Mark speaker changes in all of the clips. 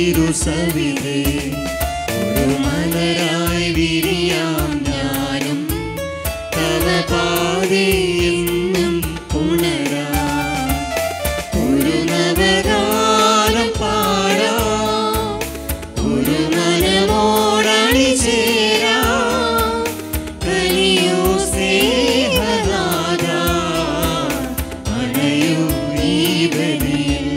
Speaker 1: തിരുസവിധേ ഒരു മലരായി വിരിയാം ഞാനും തവ പാതയെന്നും ഉണരാം ഒരു നവഗാനം പാടാം ഒരു മനമോടണി ചേരാം കനിയോ സ്നേഹനാഥ അണയൂ ഈ ബലിയിൽ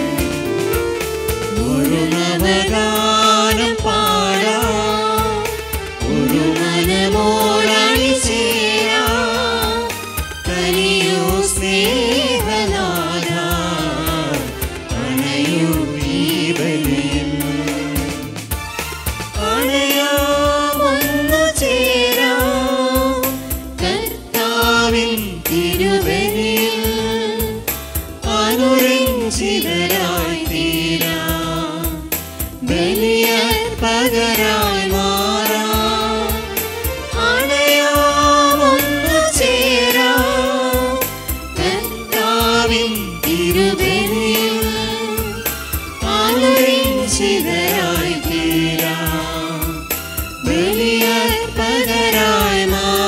Speaker 1: ഒരു നവഗാനം പാടാം ഒരു മനമോടണി ചേരാം കനിയോ സ്നേഹനാഥ അണയൂ ഈ ബലിയിൽ അണയാമൊന്നു ചേരാം കർത്താവിൻ തിരുവനിൽ അനുരഞ്ജിതരായി തീരാം ബലിയർപ്പകരായി മാറാം അണയാമൊന്നു ചേരാം കർത്താവിൻ തിരുവനിൽ അനുരഞ്ജിതരായി തീരാം ബലിയർപ്പകരായി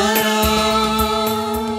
Speaker 1: മാറാം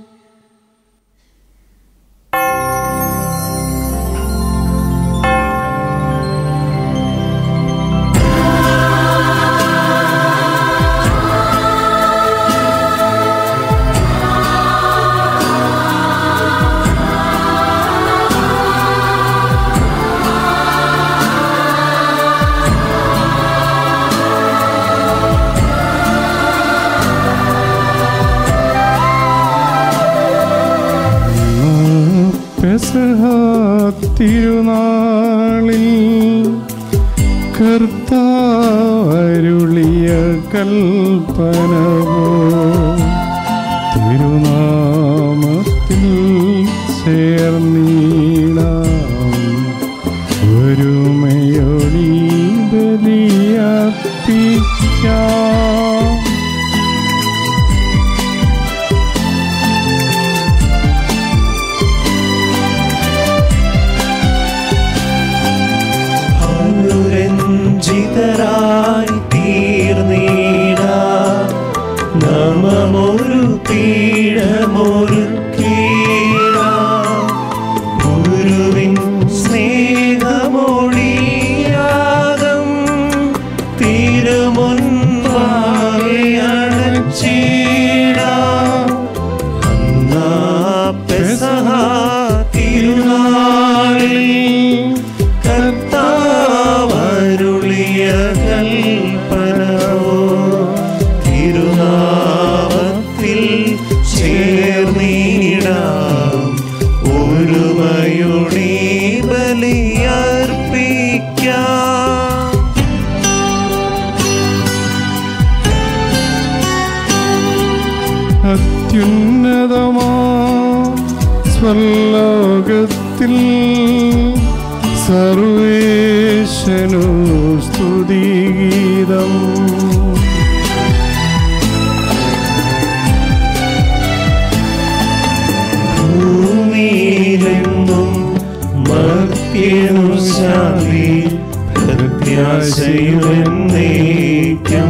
Speaker 2: പെസഹ തിരുനാളിൽ കർത്താരുളിയ കൽപ്പന തിരുനാമത്തിൽ ചേർന്നീടാം ഒരുമയൊടി ബലിയർപ്പിക്കാം
Speaker 1: അനുരഞ്ജിതരായി തീർന്നീട നമമൊരു പീഠമൊരു കീഴ ഗുരുവിൻ സ്നേഹമൊഴിയാകം തിരുമുൻപാകെ അടച്ചിടാം അന്നാ പെസഹ തിരുനാളിൽ കർത്താവരുളിയ കൽപ്പനോ തിരുനാമത്തിൽ ചേർന്നിടാം ഒരുമയുടെ ബലിയർപ്പിക്കാം
Speaker 2: അത്യുന്നതമാ സ്വലോകത്തിൽ സർവേശനു സ്തുതിഗീതം
Speaker 1: ഭൂമിയിലെങ്ങും മർത്യനു ശാന്തി പ്രത്യാശയുമെന്നേക്കും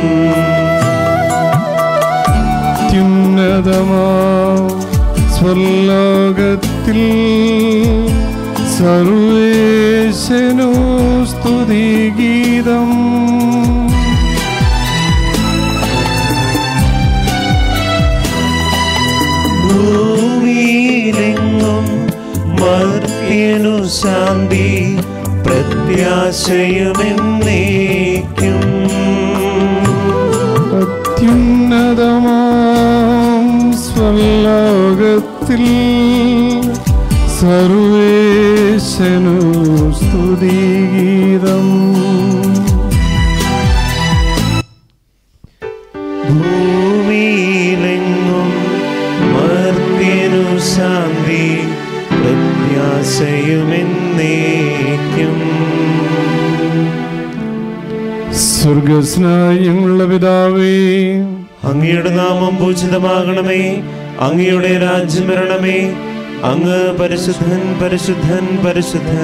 Speaker 2: അത്യുന്നതമാ സ്വലോകത്തിൽ സർവേശനു സ്തുതിഗീതം
Speaker 1: ഭൂമിയിലെങ്ങും മർത്യനു ശാന്തി പ്രത്യാശയുമെന്നേക്കും
Speaker 2: അത്യുന്നതമാം സ്വലോകത്തിൽ സർവേശനു സ്തുതിഗീതം
Speaker 1: ഭൂമിയിലെങ്ങും മർത്യനു ശാന്തി പ്രത്യാശയുമെന്നേക്കും
Speaker 2: സ്വർഗസ്നായ ഞങ്ങളുടെ പിതാവേ
Speaker 1: അങ്ങയുടെ നാമം പൂജിതമാകണമേ അങ്ങയുടെ രാജ്യം വരണമേ അങ്ങ് പരിശുദ്ധൻ പരിശുദ്ധൻ പരിശുദ്ധൻ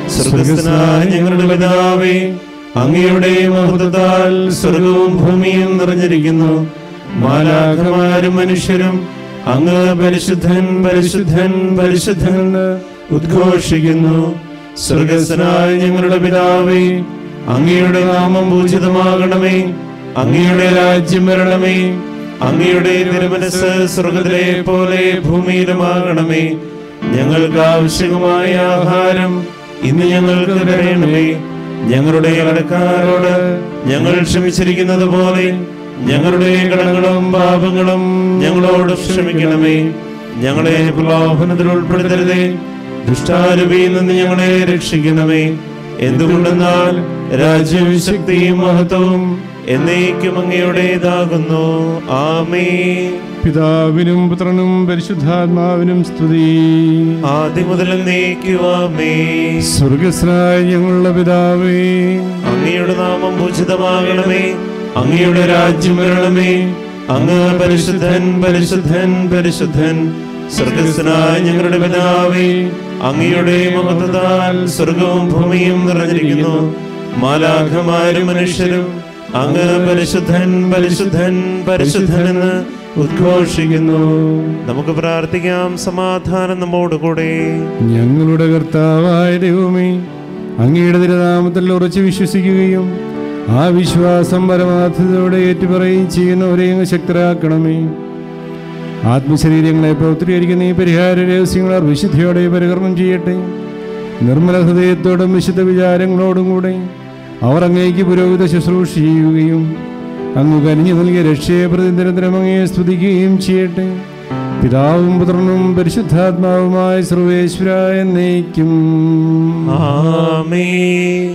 Speaker 1: സ്വർഗസ്ഥനായ ഞങ്ങളുടെ പിതാവേ അങ്ങയുടെ മഹത്വത്താൽ സ്വർഗവും ഭൂമിയും നിറഞ്ഞിരിക്കുന്നു മാലാഖമാരും മനുഷ്യരും അങ്ങ് പരിശുദ്ധൻ പരിശുദ്ധൻ പരിശുദ്ധൻ എന്ന് ഉദ്ഘോഷിക്കുന്നു സ്വർഗസ്ഥനായ ഞങ്ങളുടെ പിതാവേ അങ്ങയുടെ നാമം പൂജിതമാകണമേ അങ്ങയുടെ രാജ്യം വരണമേ അങ്ങയുടെ തിരുമനസ് സ്വർഗത്തിലെ പോലെ ഭൂമിയിലുമാകണമേ ഞങ്ങൾക്ക് ആവശ്യമായ ആഹാരം ഇന്ന് ഞങ്ങൾക്ക് തരണമേ ഞങ്ങളുടെ കടക്കാരോട് ഞങ്ങൾ ക്ഷമിച്ചിരിക്കുന്നത് പോലെ ഞങ്ങളുടെ കടങ്ങളും പാപങ്ങളും ഞങ്ങളോട് ക്ഷമിക്കണമേ ഞങ്ങളെ പ്രലോഭനത്തിൽ ഉൾപ്പെടുത്തരുതേ ദുഷ്ടാരൂപിയിൽ നിന്ന് ഞങ്ങളെ രക്ഷിക്കണമേ എന്തുകൊണ്ടെന്നാൽ രാജ്യവും ശക്തിയും മഹത്വവും എന്നേക്കും അങ്ങയുടേതാകുന്നു ആമേ
Speaker 2: പിതാവിനും പുത്രനും പരിശുദ്ധാത്മാവിനും സ്തുതി
Speaker 1: ആദ്യം മുതൽ എന്നേക്കുവാമേ
Speaker 2: സ്വർഗസ്നായ ഞങ്ങളുടെ പിതാവേ
Speaker 1: അങ്ങയുടെ നാമം പൂജിതമാകണമേ അങ്ങയുടെ രാജ്യം വരണമേ അങ്ങ് പരിശുദ്ധൻ പരിശുദ്ധൻ പരിശുദ്ധൻ സ്വർഗസ്ഥനായ ഞങ്ങളുടെ പിതാവേ അങ്ങയുടെ മഹത്വത്താൽ സ്വർഗവും ഭൂമിയും നിറഞ്ഞിരിക്കുന്നു മാലാഖമാരും മനുഷ്യരും അങ്ങ് പരിശുദ്ധൻ പരിശുദ്ധൻ പരിശുദ്ധൻ എന്ന് ഉദ്ഘോഷിക്കുന്നു നമുക്ക് പ്രാർത്ഥിക്കാം സമാധാനം നമ്മോടുകൂടെ
Speaker 2: ഞങ്ങളുടെ കർത്താവായ ദൈവമേ അങ്ങയുടെ തിരുനാമത്തിൽ ഉറച്ചു വിശ്വസിക്കുകയും ആ വിശ്വാസം പരമാർത്ഥതയോടെ ഏറ്റുപറയുകയും ചെയ്യുന്നവരെ അങ്ങ് ശക്തരാക്കണമേ ആത്മശരീരങ്ങളെ പ്രവർത്തികരിക്കുന്ന ഈ പരിഹാര രഹസ്യങ്ങൾ വിശുദ്ധിയോടെ പരികർമ്മം ചെയ്യട്ടെ നിർമ്മല ഹൃദയത്തോടും വിശുദ്ധ വിചാരങ്ങളോടും കൂടെ അവർ അങ്ങേക്ക് പുരോഹിത ശുശ്രൂഷ ചെയ്യുകയും അങ്ങ് കനിഞ്ഞു നൽകിയ രക്ഷയെ പ്രതി നിരന്തരം അങ്ങയെ സ്തുതിക്കുകയും ചെയ്യട്ടെ പിതാവും പുത്രനും പരിശുദ്ധാത്മാവുമായ സർവേശ്വര എന്നേക്കും
Speaker 1: ആമേൻ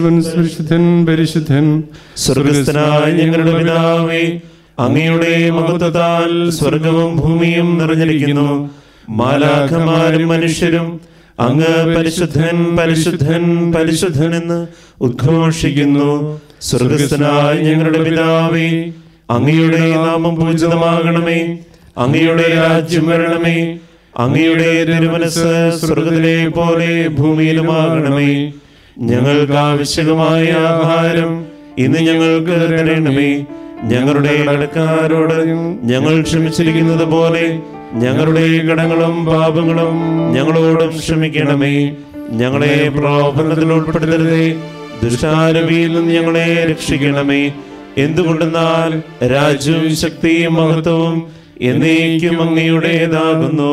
Speaker 2: പരിശുദ്ധൻ പരിശുദ്ധൻ
Speaker 1: സ്വർഗസ്ഥനായ ഞങ്ങളുടെ പിതാവേ അങ്ങയുടെ മഹത്വത്താൽ സ്വർഗവും ഭൂമിയും നിറഞ്ഞിരിക്കുന്നു മാലാഖമാരും മനുഷ്യരും അങ്ങ് പരിശുദ്ധൻ പരിശുദ്ധൻ പരിശുദ്ധൻ എന്ന് ഉദ്ഘോഷിക്കുന്നു സ്വർഗസ്ഥനായ ഞങ്ങളുടെ പിതാവേ അങ്ങയുടെ നാമം പൂജിതമാകണമേ അങ്ങയുടെ രാജ്യം വരണമേ അങ്ങയുടെ തിരുമനസ് സ്വർഗത്തിലെ പോലെ ഭൂമിയിലുമാകണമേ ഞങ്ങൾക്ക് ആവശ്യകമായ ആഹാരം ഇന്ന് ഞങ്ങൾക്ക് തരണമേ ഞങ്ങളുടെ കടക്കാരോട് ഞങ്ങൾ ക്ഷമിച്ചിരിക്കുന്നത് പോലെ ഞങ്ങളുടെ കടങ്ങളും പാപങ്ങളും ഞങ്ങളോടും ക്ഷമിക്കണമേ ഞങ്ങളെ പ്രലോഭനത്തിൽ ഉൾപ്പെടുത്തരുതേ ദുഷ്ടാരവിയിൽ നിന്ന് ഞങ്ങളെ രക്ഷിക്കണമേ എന്തുകൊണ്ടെന്നാൽ രാജ്യവും ശക്തിയും മഹത്വവും എന്നേക്കും അങ്ങയുടേതാകുന്നു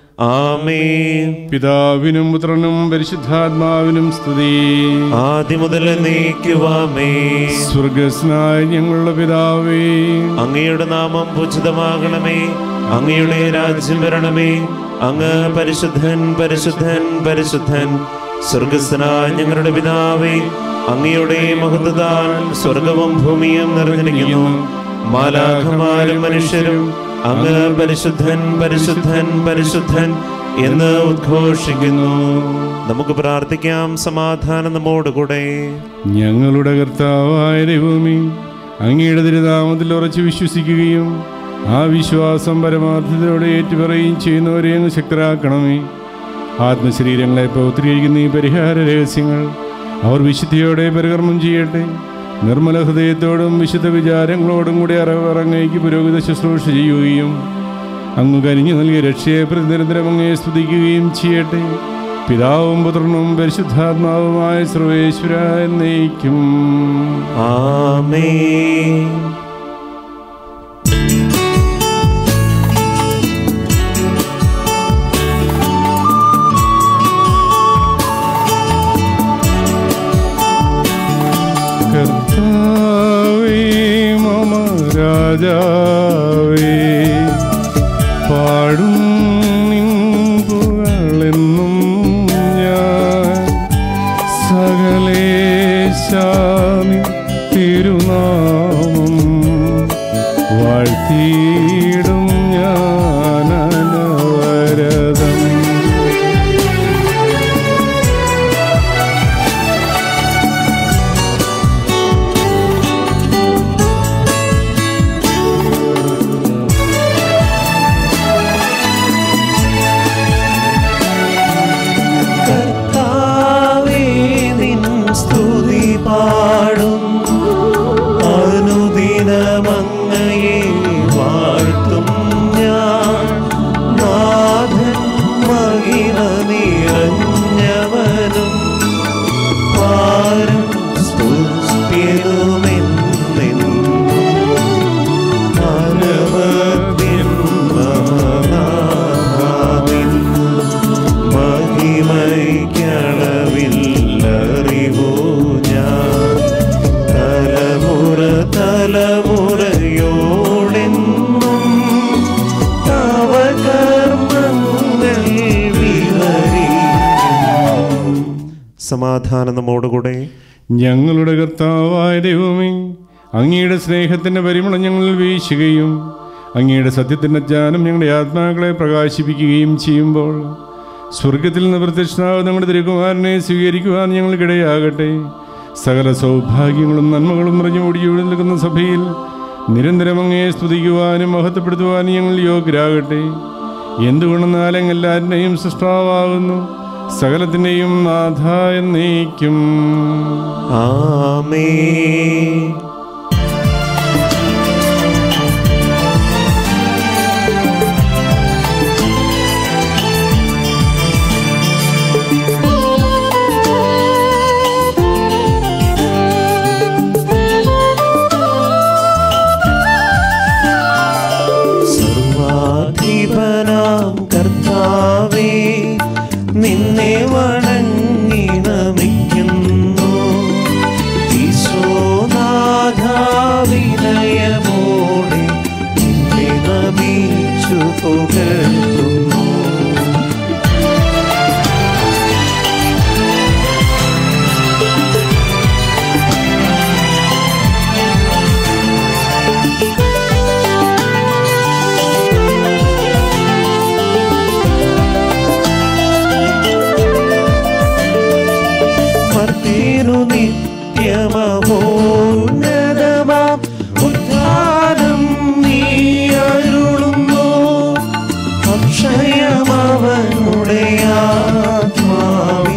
Speaker 1: ആമേൻ
Speaker 2: പിതാവിനും പുത്രനും പരിശുദ്ധാത്മാവിനും സ്തുതി
Speaker 1: ആദ്യം മുതൽ നീക്കുവാമേ
Speaker 2: സ്വർഗസ്നായ ഞങ്ങളുടെ പിതാവേ
Speaker 1: അങ്ങയുടെ നാമം പൂജിതമാകണമേ അങ്ങയുടെ രാജ്യം വരണമേ അങ്ങ് പരിശുദ്ധൻ പരിശുദ്ധൻ പരിശുദ്ധൻ സ്വർഗസ്ഥനായ ഞങ്ങളുടെ പിതാവേ അങ്ങയുടെ മഹത്വത്താൽ സ്വർഗവും ഭൂമിയും നിറഞ്ഞിരിക്കുന്നു മാലാഖമാരും മനുഷ്യരും അങ്ങ് പരിശുദ്ധൻ പരിശുദ്ധൻ പരിശുദ്ധൻ എന്ന് ഉദ്ഘോഷിക്കുന്നു നമുക്ക് പ്രാർത്ഥിക്കാം സമാധാനം നമ്മോടുകൂടെ
Speaker 2: ഞങ്ങളുടെ കർത്താവായ ദൈവമേ അങ്ങയുടെ തിരുനാമത്തിൽ ഉറച്ചു വിശ്വസിക്കുകയും ആ വിശ്വാസം പരമാർത്ഥതയോടെ ഏറ്റുപറയുകയും ചെയ്യുന്നവരെ അങ്ങ് ശക്തരാക്കണമേ ആത്മശരീരങ്ങളെ പൗത്രീകരിക്കുന്ന ഈ പരിഹാര രഹസ്യങ്ങൾ അവർ വിശുദ്ധിയോടെ പരികർമ്മം ചെയ്യട്ടെ നിർമ്മല ഹൃദയത്തോടും വിശുദ്ധ വിചാരങ്ങളോടും കൂടി അറിവറങ്ങയ്ക്ക് പുരോഗതി ശുശ്രൂഷ ചെയ്യുകയും അങ്ങ് കനിഞ്ഞു നൽകിയ രക്ഷയെ പ്രതി നിരന്തരം അങ്ങയെ സ്തുതിക്കുകയും ചെയ്യട്ടെ പിതാവും പുത്രനും പരിശുദ്ധാത്മാവുമായ സർവേശ്വര എന്നേക്കും
Speaker 1: ആമേൻ
Speaker 2: കർത്താവേ മമ രാജാവേ പാടും നിൻ പുകളെന്നും ഞാൻ സകലേശാമി തിരുനാമം വാഴ്ത്തിയിടും ഞാൻ അനവരതം
Speaker 1: കർത്താവേ നിൻ സ്തുതി പാടും അനുദിനമങ്ങയെ വാഴ്ത്തും ഞാൻ നാഥൻ മഹിമ നിറഞ്ഞവനും പാരം സ്തുത്യനുമെന്നെന്നും അനവദ്യൻ മമനാഥാവിൻ മഹിമയ്ക്കളവില്ലറിവോ ഞാൻ തലമുറ തലമുറയോടെന്നും തവ കർമ്മങ്ങൾ വിവരിക്കും സമാധാനം നമ്മോടുകൂടെ
Speaker 2: ഞങ്ങളുടെ കർത്താവായ ദൈവമേ അങ്ങയുടെ സ്നേഹത്തിൻ്റെ പരിമളം ഞങ്ങൾ വീശുകയും അങ്ങയുടെ സത്യത്തിൻ്റെ ജ്ഞാനം ഞങ്ങളുടെ ആത്മാക്കളെ പ്രകാശിപ്പിക്കുകയും ചെയ്യുമ്പോൾ സ്വർഗത്തിൽ നിന്ന് പ്രത്യക്ഷനാവ് നമ്മുടെ തിരുകുമാരനെ സ്വീകരിക്കുവാൻ ഞങ്ങൾക്കിടയാകട്ടെ സകല സൗഭാഗ്യങ്ങളും നന്മകളും നിറഞ്ഞു ഓടിയൊഴി നിൽക്കുന്ന സഭയിൽ നിരന്തരം അങ്ങയെ സ്തുതിക്കുവാനും മഹത്വപ്പെടുത്തുവാനും ഞങ്ങൾ യോഗ്യരാകട്ടെ എന്തുകൊണ്ടെന്നാൽ അങ്ങ് എല്ലാവരുടെയും സൃഷ്ടാവാകുന്നു സകലത്തിൻ്റെയും നാഥ എന്നേക്കും
Speaker 1: ആമേ സർവാധിപനാം കർത്താവേ നിന്നെ വണങ്ങി നമിക്കുന്നു ഈശോനാഥ മർത്യനു നിത്യമഹോന്നതമാം ഉദ്ധാനം നീ അരുളുന്നു അക്ഷയമവനുടെ ആത്മാവിൽ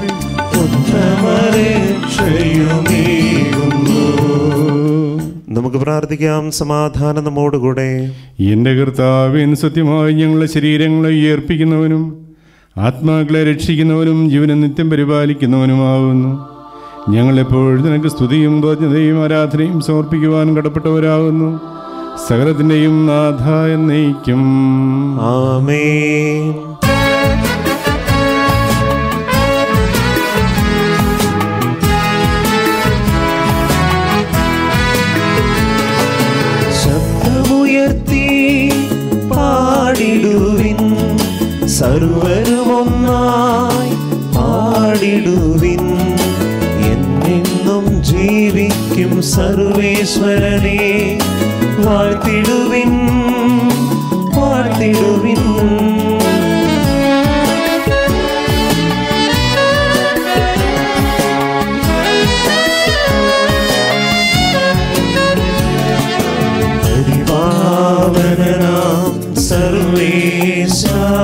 Speaker 1: ഉത്തമരക്ഷയുമേകുന്നു നമുക്ക് പ്രാർത്ഥിക്കാം സമാധാനം നമ്മോടുകൂടെ
Speaker 2: എന്റെ കർത്താവിൻ സത്യമായി ഞങ്ങളുടെ ശരീരങ്ങളെ ഉയർപ്പിക്കുന്നവനും ആത്മാക്കളെ രക്ഷിക്കുന്നവനും ജീവനെ നിത്യം പരിപാലിക്കുന്നവനുമാവുന്നു ഞങ്ങളെപ്പോഴും നിനക്ക് സ്തുതിയും ബോധ്യതയും ആരാധനയും സമർപ്പിക്കുവാൻ കടപ്പെട്ടവരാകുന്നു സകലത്തിൻ്റെയും നാഥ എന്നയിക്കും
Speaker 1: ആമേൻ ശബ്ദമുയർത്തി പാടിടുവിൻ സർവരുമൊന്നായി പാടിടുവിൻ എന്നെന്നും ജീവിക്കും സർവേശ്വരനെ വാഴ്ത്തിടുവിൻ വാഴ്ത്തിടുവിൻ പരിപാവനാം സർവേശ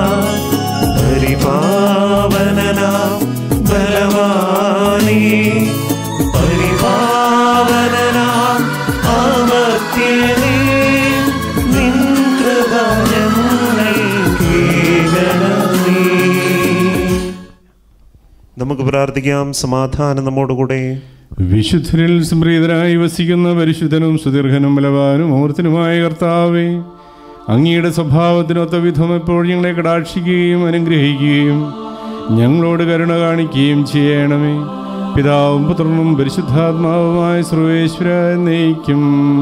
Speaker 1: പരിപാവനാം ബലവാനേ പരിപാവനാം അമർത്യനേ നിൻ കൃപ ഞങ്ങൾക്കേകണമേ നമുക്ക് പ്രാർത്ഥിക്കാം സമാധാനം നമ്മോടുകൂടെ
Speaker 2: വിശുദ്ധരിൽ സംപ്രീതരായി വസിക്കുന്ന പരിശുദ്ധനും സുദീർഘനും ബലവാനും മൂർത്തനുമായ കർത്താവേ അങ്ങയുടെ സ്വഭാവത്തിനൊത്ത വിധം എപ്പോൾ ഞങ്ങളെ കടാക്ഷിക്കുകയും അനുഗ്രഹിക്കുകയും ഞങ്ങളോട് കരുണ കാണിക്കുകയും ചെയ്യണമേ പിതാവും പുത്രനും പരിശുദ്ധാത്മാവുമായ സർവേശ്വര എന്നേക്കും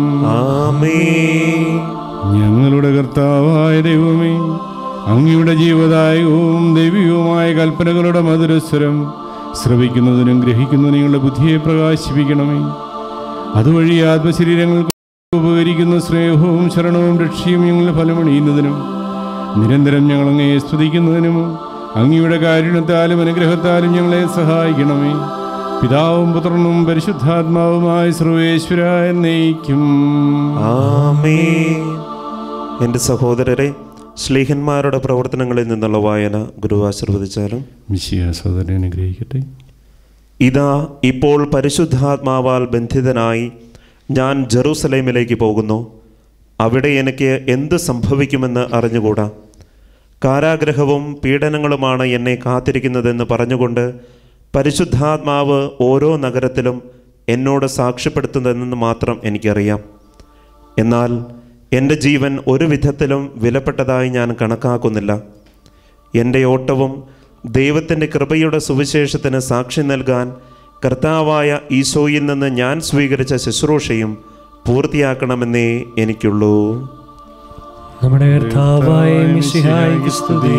Speaker 1: ആമേൻ
Speaker 2: ഞങ്ങളുടെ കർത്താവായ ദൈവമേ അങ്ങയുടെ ജീവദായകവും ദൈവികവുമായ കൽപ്പനകളുടെ മധുരസ്വരം ശ്രവിക്കുന്നതിനും ഗ്രഹിക്കുന്നതിനും നിങ്ങളുടെ ബുദ്ധിയെ പ്രകാശിപ്പിക്കണമേ അതുവഴി ആത്മശരീരങ്ങൾക്ക് ഉപകരിക്കുന്ന സ്നേഹവും ശരണവും രക്ഷയും ഞങ്ങളുടെ ഫലമണിയുന്നതിനും നിരന്തരം ഞങ്ങൾ അങ്ങയെ സ്തുതിക്കുന്നതിനും അങ്ങയുടെ കാരുണ്യത്താലും അനുഗ്രഹത്താലും ഞങ്ങളെ സഹായിക്കണമേ പിതാവും പുത്രനും പരിശുദ്ധാത്മാവുമായ സർവേശ്വര എന്നേക്കും
Speaker 1: ആമേൻ എൻ്റെ സഹോദരരെ സ്ലീഹന്മാരുടെ പ്രവർത്തനങ്ങളിൽ നിന്നുള്ള വായന ഗുരു ആശീർവദിച്ചാലും
Speaker 2: മിശിയ സഹോദരനെ അനുഗ്രഹിക്കട്ടെ
Speaker 1: ഇതാ ഇപ്പോൾ പരിശുദ്ധാത്മാവാൽ ബന്ധിതനായി ഞാൻ ജെറൂസലേമിലേക്ക് പോകുന്നു അവിടെ എനിക്ക് എന്ത് സംഭവിക്കുമെന്ന് അറിഞ്ഞുകൂടാ കാരാഗ്രഹവും പീഡനങ്ങളുമാണ് എന്നെ കാത്തിരിക്കുന്നതെന്ന് പറഞ്ഞുകൊണ്ട് പരിശുദ്ധാത്മാവ് ഓരോ നഗരത്തിലും എന്നോട് സാക്ഷ്യപ്പെടുത്തുന്നതെന്ന് മാത്രം എനിക്കറിയാം എന്നാൽ എൻ്റെ ജീവൻ ഒരു വിധത്തിലും വിലപ്പെട്ടതായി ഞാൻ കണക്കാക്കുന്നില്ല എൻ്റെ ഓട്ടവും ദൈവത്തിൻ്റെ കൃപയുടെ സുവിശേഷത്തിന് സാക്ഷി നൽകാൻ കർത്താവായ ഈശോയിൽ നിന്ന് ഞാൻ സ്വീകരിച്ച ശുശ്രൂഷയും പൂർത്തിയാക്കണമെന്നേ എനിക്കുള്ളൂ
Speaker 3: നമ്മുടെ കർത്താവായ മിശിഹായിക്ക് സ്തുതി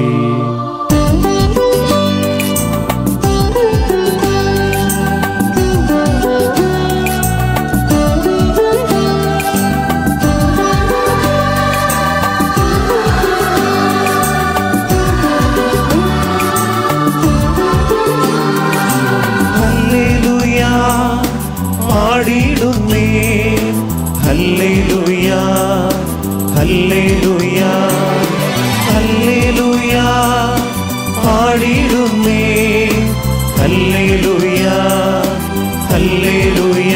Speaker 1: ഹല്ലേലൂയ പാടിയിടുന്നേ ഹല്ലേലൂയ ഹല്ലേലൂയ ഹല്ലേലൂയ പാടിയിടുന്നേ ഹല്ലേലൂയ ഹല്ലേലൂയ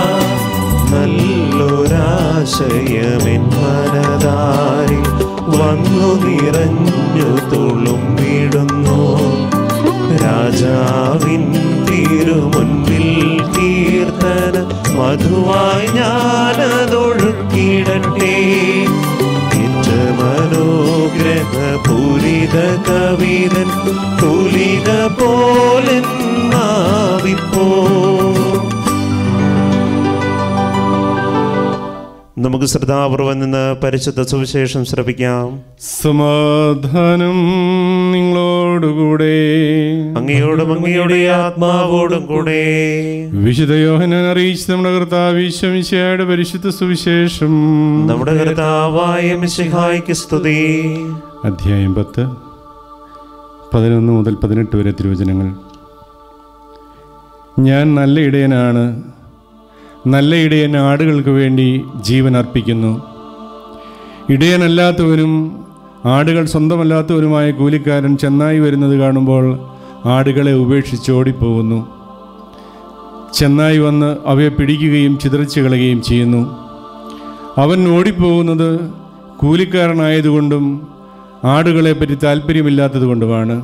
Speaker 1: നല്ലൊരാശയമെൻ മനതാരി വന്നു നിറഞ്ഞു തുളുമ്പിടുന്നു രാജാവിൻ തിരുമുൻപിൽ കീർത്തന മധുവായി ഞാനതൊഴുക്കിടട്ടെ മനോഗ്രഹ പൂരിത കവിതൻ തുലിക പോലൻ നാവിപ്പോ നമുക്ക് ശ്രദ്ധാപൂർവം നിന്ന് പരിശുദ്ധ സുവിശേഷം ശ്രവിക്കാം
Speaker 2: സമാധാനം നിങ്ങളോടുകൂടെ
Speaker 1: അങ്ങയോടും അങ്ങയുടെ ആത്മാവോടും കൂടെ
Speaker 2: വിശുദ്ധ യോഹനാൻ അറിയിച്ച് നമ്മുടെ കർത്താവ് ഈശ്വമിശയുടെ പരിശുദ്ധ സുവിശേഷം
Speaker 1: നമ്മുടെ കർത്താവായ മിശിഹായ്ക്ക് സ്തുതി
Speaker 2: അധ്യായം പത്ത് പതിനൊന്ന് മുതൽ പതിനെട്ട് വരെ തിരുവചനങ്ങൾ ഞാൻ നല്ല ഇടയനാണ് നല്ല ഇടയൻ ആടുകൾക്ക് വേണ്ടി ജീവൻ അർപ്പിക്കുന്നു ഇടയനല്ലാത്തവനും ആടുകൾ സ്വന്തമല്ലാത്തവനുമായ കൂലിക്കാരൻ ചെന്നായി വരുന്നത് കാണുമ്പോൾ ആടുകളെ ഉപേക്ഷിച്ച് ഓടിപ്പോകുന്നു ചെന്നായി വന്ന് അവയെ പിടിക്കുകയും ചിതറിച്ച് കളയുകയും ചെയ്യുന്നു അവൻ ഓടിപ്പോകുന്നത് കൂലിക്കാരനായതുകൊണ്ടും ആടുകളെപ്പറ്റി താല്പര്യമില്ലാത്തതുകൊണ്ടുമാണ്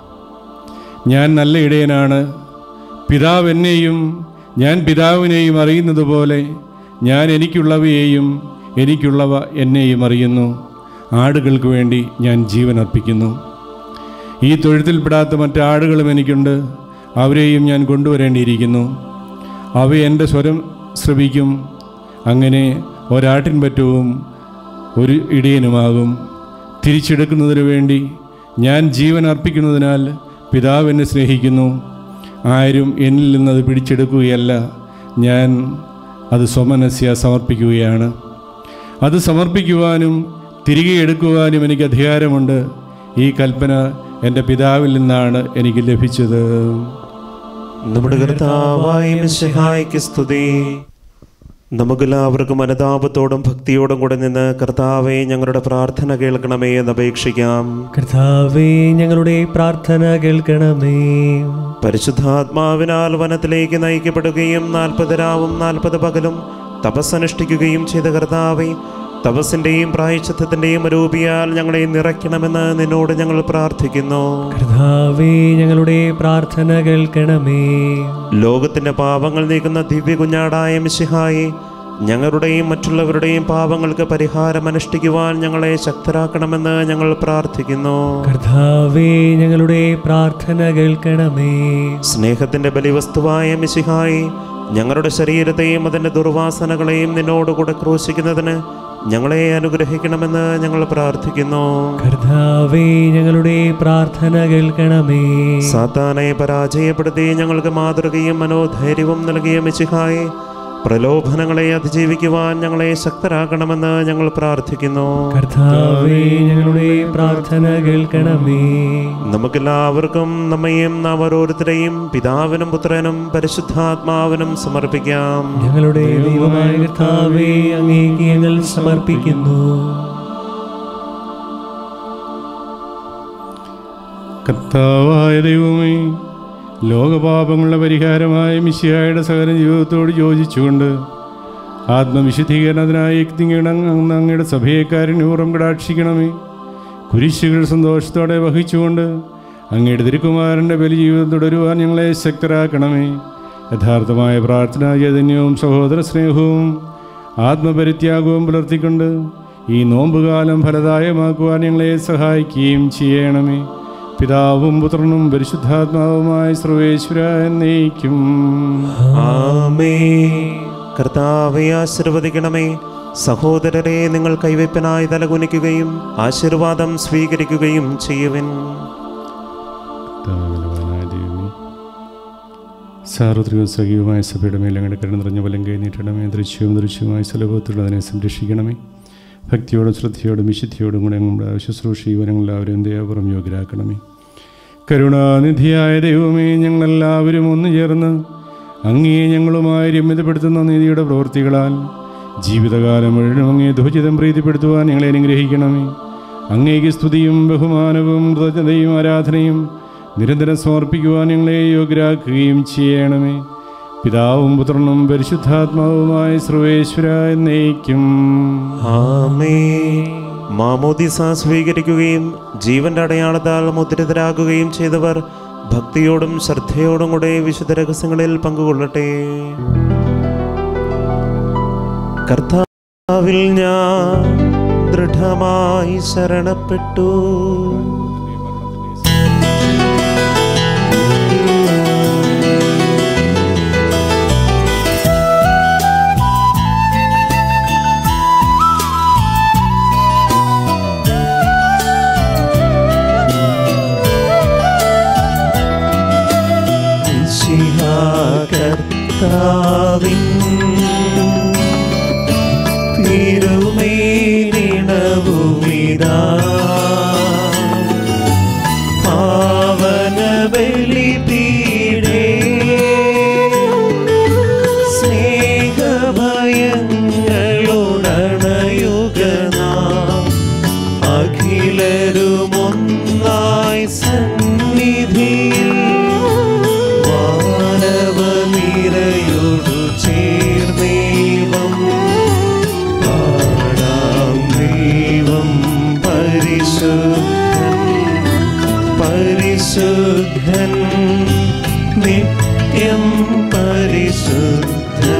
Speaker 2: ഞാൻ നല്ല ഇടയനാണ് പിതാവ് എന്നെയും ഞാൻ പിതാവിനെയും അറിയുന്നത് പോലെ ഞാൻ എനിക്കുള്ളവയെയും എനിക്കുള്ളവ എന്നെയും അറിയുന്നു ആടുകൾക്ക് വേണ്ടി ഞാൻ ജീവൻ അർപ്പിക്കുന്നു ഈ തൊഴുത്തിൽപ്പെടാത്ത മറ്റാടുകളും എനിക്കുണ്ട് അവരെയും ഞാൻ കൊണ്ടുവരേണ്ടിയിരിക്കുന്നു അവ എൻ്റെ സ്വരം ശ്രവിക്കും അങ്ങനെ ഒരാട്ടിൻ പറ്റവും ഒരു ഇടിയനുമാകും തിരിച്ചെടുക്കുന്നതിനു വേണ്ടി ഞാൻ ജീവൻ അർപ്പിക്കുന്നതിനാൽ പിതാവ് എന്നെ സ്നേഹിക്കുന്നു ആരും എന്നിൽ നിന്നത് പിടിച്ചെടുക്കുകയല്ല ഞാൻ അത് സ്വമനസ്യ സമർപ്പിക്കുകയാണ് അത് സമർപ്പിക്കുവാനും തിരികെ എടുക്കുവാനും എനിക്ക് അധികാരമുണ്ട് ഈ കൽപ്പന എൻ്റെ പിതാവിൽ നിന്നാണ് എനിക്ക് ലഭിച്ചത്
Speaker 1: നമ്മുടെ കർത്താവായ മിശിഹായ്ക്ക് സ്തുതി നമുക്കെല്ലാവർക്കും അനുതാപത്തോടും ഭക്തിയോടും കൂടെ നിന്ന് കർത്താവെ ഞങ്ങളുടെ പ്രാർത്ഥന കേൾക്കണമേ എന്ന് അപേക്ഷിക്കാം
Speaker 3: കർത്താവേ ഞങ്ങളുടെ പ്രാർത്ഥന കേൾക്കണമേ
Speaker 1: പരിശുദ്ധാത്മാവിനാൽ വനത്തിലേക്ക് നയിക്കപ്പെടുകയും നാൽപ്പത് രാവും നാൽപ്പത് പകലും തപസ്സനുഷ്ഠിക്കുകയും ചെയ്ത കർത്താവെ തപസ്സിന്റെയും പ്രായശ്ചിത്തത്തിന്റെയും രൂപിയാൽ ഞങ്ങളെ നിറയ്ക്കണമെന്ന് നിന്നോട് ഞങ്ങൾ പ്രാർത്ഥിക്കുന്നു
Speaker 3: കർത്താവേ ഞങ്ങളുടെ പ്രാർത്ഥന കേൾക്കണമേ
Speaker 1: ലോകത്തിന്റെ പാപങ്ങൾ നീക്കുന്ന ദിവ്യ കുഞ്ഞാടായ മിശിഹായി ഞങ്ങളുടെയും മറ്റുള്ളവരുടെയും പാപങ്ങൾക്ക് പരിഹാരം അനുഷ്ഠിക്കുവാൻ ഞങ്ങളെ ശക്തരാക്കണമെന്ന് ഞങ്ങൾ പ്രാർത്ഥിക്കുന്നു
Speaker 3: കർത്താവേ ഞങ്ങളുടെ പ്രാർത്ഥന കേൾക്കണമേ
Speaker 1: സ്നേഹത്തിന്റെ ബലിവസ്തുവായ മിശിഹായി ഞങ്ങളുടെ ശരീരത്തെയും അതിന്റെ ദുർവാസനകളെയും നിന്നോടുകൂടെ ക്രൂശിക്കുന്നതിന് ഞങ്ങളെ അനുഗ്രഹിക്കണമെന്ന് ഞങ്ങൾ പ്രാർത്ഥിക്കുന്നു
Speaker 3: കർത്താവേ ഞങ്ങളുടെ പ്രാർത്ഥന കേൾക്കണമേ
Speaker 1: സാത്താനെ പരാജയപ്പെടുത്തി ഞങ്ങൾക്ക് മാതൃകയും മനോധൈര്യവും നൽകിയ മിശിഹായി പ്രലോഭനങ്ങളെ അതിജീവിക്കുവാൻ ഞങ്ങളെ ശക്തരാക്കണമെന്ന് ഞങ്ങൾ പ്രാർത്ഥിക്കുന്നു
Speaker 3: കർത്താവേ ഞങ്ങളുടെ പ്രാർത്ഥന കേൾക്കണമേ
Speaker 1: നമുക്കെല്ലാവർക്കും നമ്മയും നാം ഓരോരുത്തരെയും പിതാവിനും പുത്രനും പരിശുദ്ധാത്മാവിനും സമർപ്പിക്കാം
Speaker 3: ഞങ്ങളുടെ ദൈവമായ കർത്താവേ അങ്ങേക്ക് ഞങ്ങൾ സമർപ്പിക്കുന്നു
Speaker 2: കർത്താവായ ദൈവമേ ലോകപാപങ്ങളുടെ പരിഹാരമായ മിശിഹായുടെ സകല ജീവിതത്തോട് യോജിച്ചുകൊണ്ട് ആത്മവിശുദ്ധീകരണത്തിനായി യജ്ഞിടങ്ങ് അങ്ങയുടെ സഭയെ കാരുണ്യപൂർവ്വം കടാക്ഷിക്കണമേ കുരിശുകൾ സന്തോഷത്തോടെ വഹിച്ചുകൊണ്ട് അങ്ങയുടെ തിരുക്കുമാരൻ്റെ ബലി ജീവിതം തുടരുവാൻ ഞങ്ങളെ ശക്തരാക്കണമേ യഥാർത്ഥമായ പ്രാർത്ഥനാ ചൈതന്യവും സഹോദര സ്നേഹവും ആത്മപരിത്യാഗവും പുലർത്തിക്കൊണ്ട് ഈ നോമ്പുകാലം ഫലദായമാക്കുവാൻ ഞങ്ങളെ സഹായിക്കുകയും ചെയ്യണമേ പിതാവും പുത്രനും പരിശുദ്ധാത്മാവുമായ സർവേശ്വര എന്നേക്കും
Speaker 1: ആമേ കർത്താവെ ആശീർവദിക്കണമേ സഹോദരരെ നിങ്ങൾ കൈവയ്പനായി തലകുനിക്കുകയും ആശീർവാദം സ്വീകരിക്കുകയും ചെയ്യുവിൻ
Speaker 2: കർത്താവിനുവാനായ ദൈവമേ, സാർവത്രികവും സജീവമായ സഭയുടെ മേൽ ഞങ്ങളുടെ കരുണ നിറഞ്ഞ ബലം കൈ നീട്ടണമേ ദൃശ്യവും ദൃശ്യമായ സ്ഥലഭൂത്തുള്ള അതിനെ സംരക്ഷിക്കണമേ ഭക്തിയോടും ശ്രദ്ധയോടും വിശുദ്ധിയോടും കൂടെ ഞങ്ങളുടെ ശുശ്രൂഷ ജീവനങ്ങളെല്ലാവരും ദയാപുറം യോഗ്യരാക്കണമേ കരുണാനിധിയായ ദൈവമേ ഞങ്ങളെല്ലാവരും ഒന്നു ചേർന്ന് അങ്ങേ ഞങ്ങളുമായി രമ്യതപ്പെടുത്തുന്ന നീതിയുടെ പ്രവൃത്തികളാൽ ജീവിതകാലം മുഴുവൻ അങ്ങേ ധ്വജിതം പ്രീതിപ്പെടുത്തുവാൻ ഞങ്ങളെ അനുഗ്രഹിക്കണമേ അങ്ങേക്ക് സ്തുതിയും ബഹുമാനവും കൃതജ്ഞതയും ആരാധനയും നിരന്തരം സമർപ്പിക്കുവാൻ ഞങ്ങളെ യോഗ്യരാക്കുകയും ചെയ്യണമേ പിതാവും പുത്രനും പരിശുദ്ധാത്മാവുമായ സർവേശ്വര എന്നേക്കും
Speaker 1: ആമേ മാമോദിസ സ്വീകരിക്കുകയും ജീവന്റെ അടയാളത്താൽ മുദ്രിതരാകുകയും ചെയ്തവർ ഭക്തിയോടും ശ്രദ്ധയോടും കൂടെ വിശുദ്ധ രഹസ്യങ്ങളിൽ പങ്കുകൊള്ളട്ടെ കർത്താവിൽ ഞാൻ ദൃഢമായി ശരണപ്പെട്ടു കർത്താവിൻ തിരുമേനിണവുമിതാ പാവന ബലിപീഠേ പരിശുദ്ധൻ നിത്യം പരിശുദ്ധൻ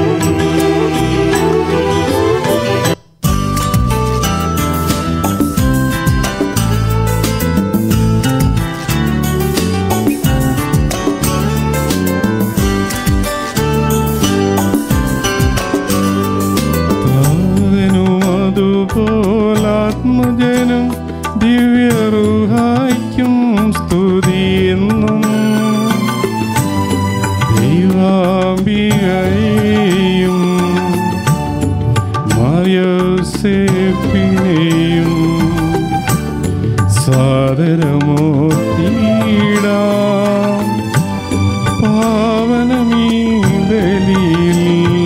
Speaker 2: താതനും അതുപോലാത്മജനും ദിവ്യറുഹായിക്കും സ്തുതിയെന്നും ദൈവാംബികയെയും മായോസേപ്പിനെയും സാദരമോത്തിടാം പാവനമീ ബലിയിൽ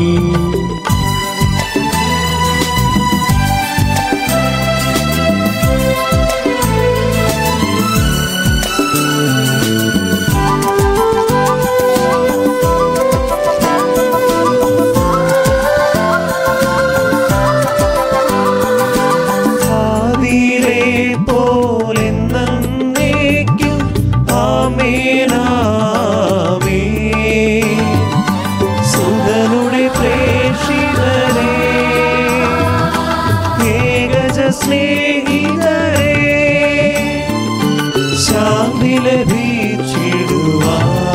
Speaker 1: ആദിയിലെ പോലെ നന്നേക്കും ആമേനാമേ സുതനുടെ പ്രേക്ഷിതരെ ഏകജ സ്നേഹിതരെ ശാന്തി ലഭിച്ചിടുവാ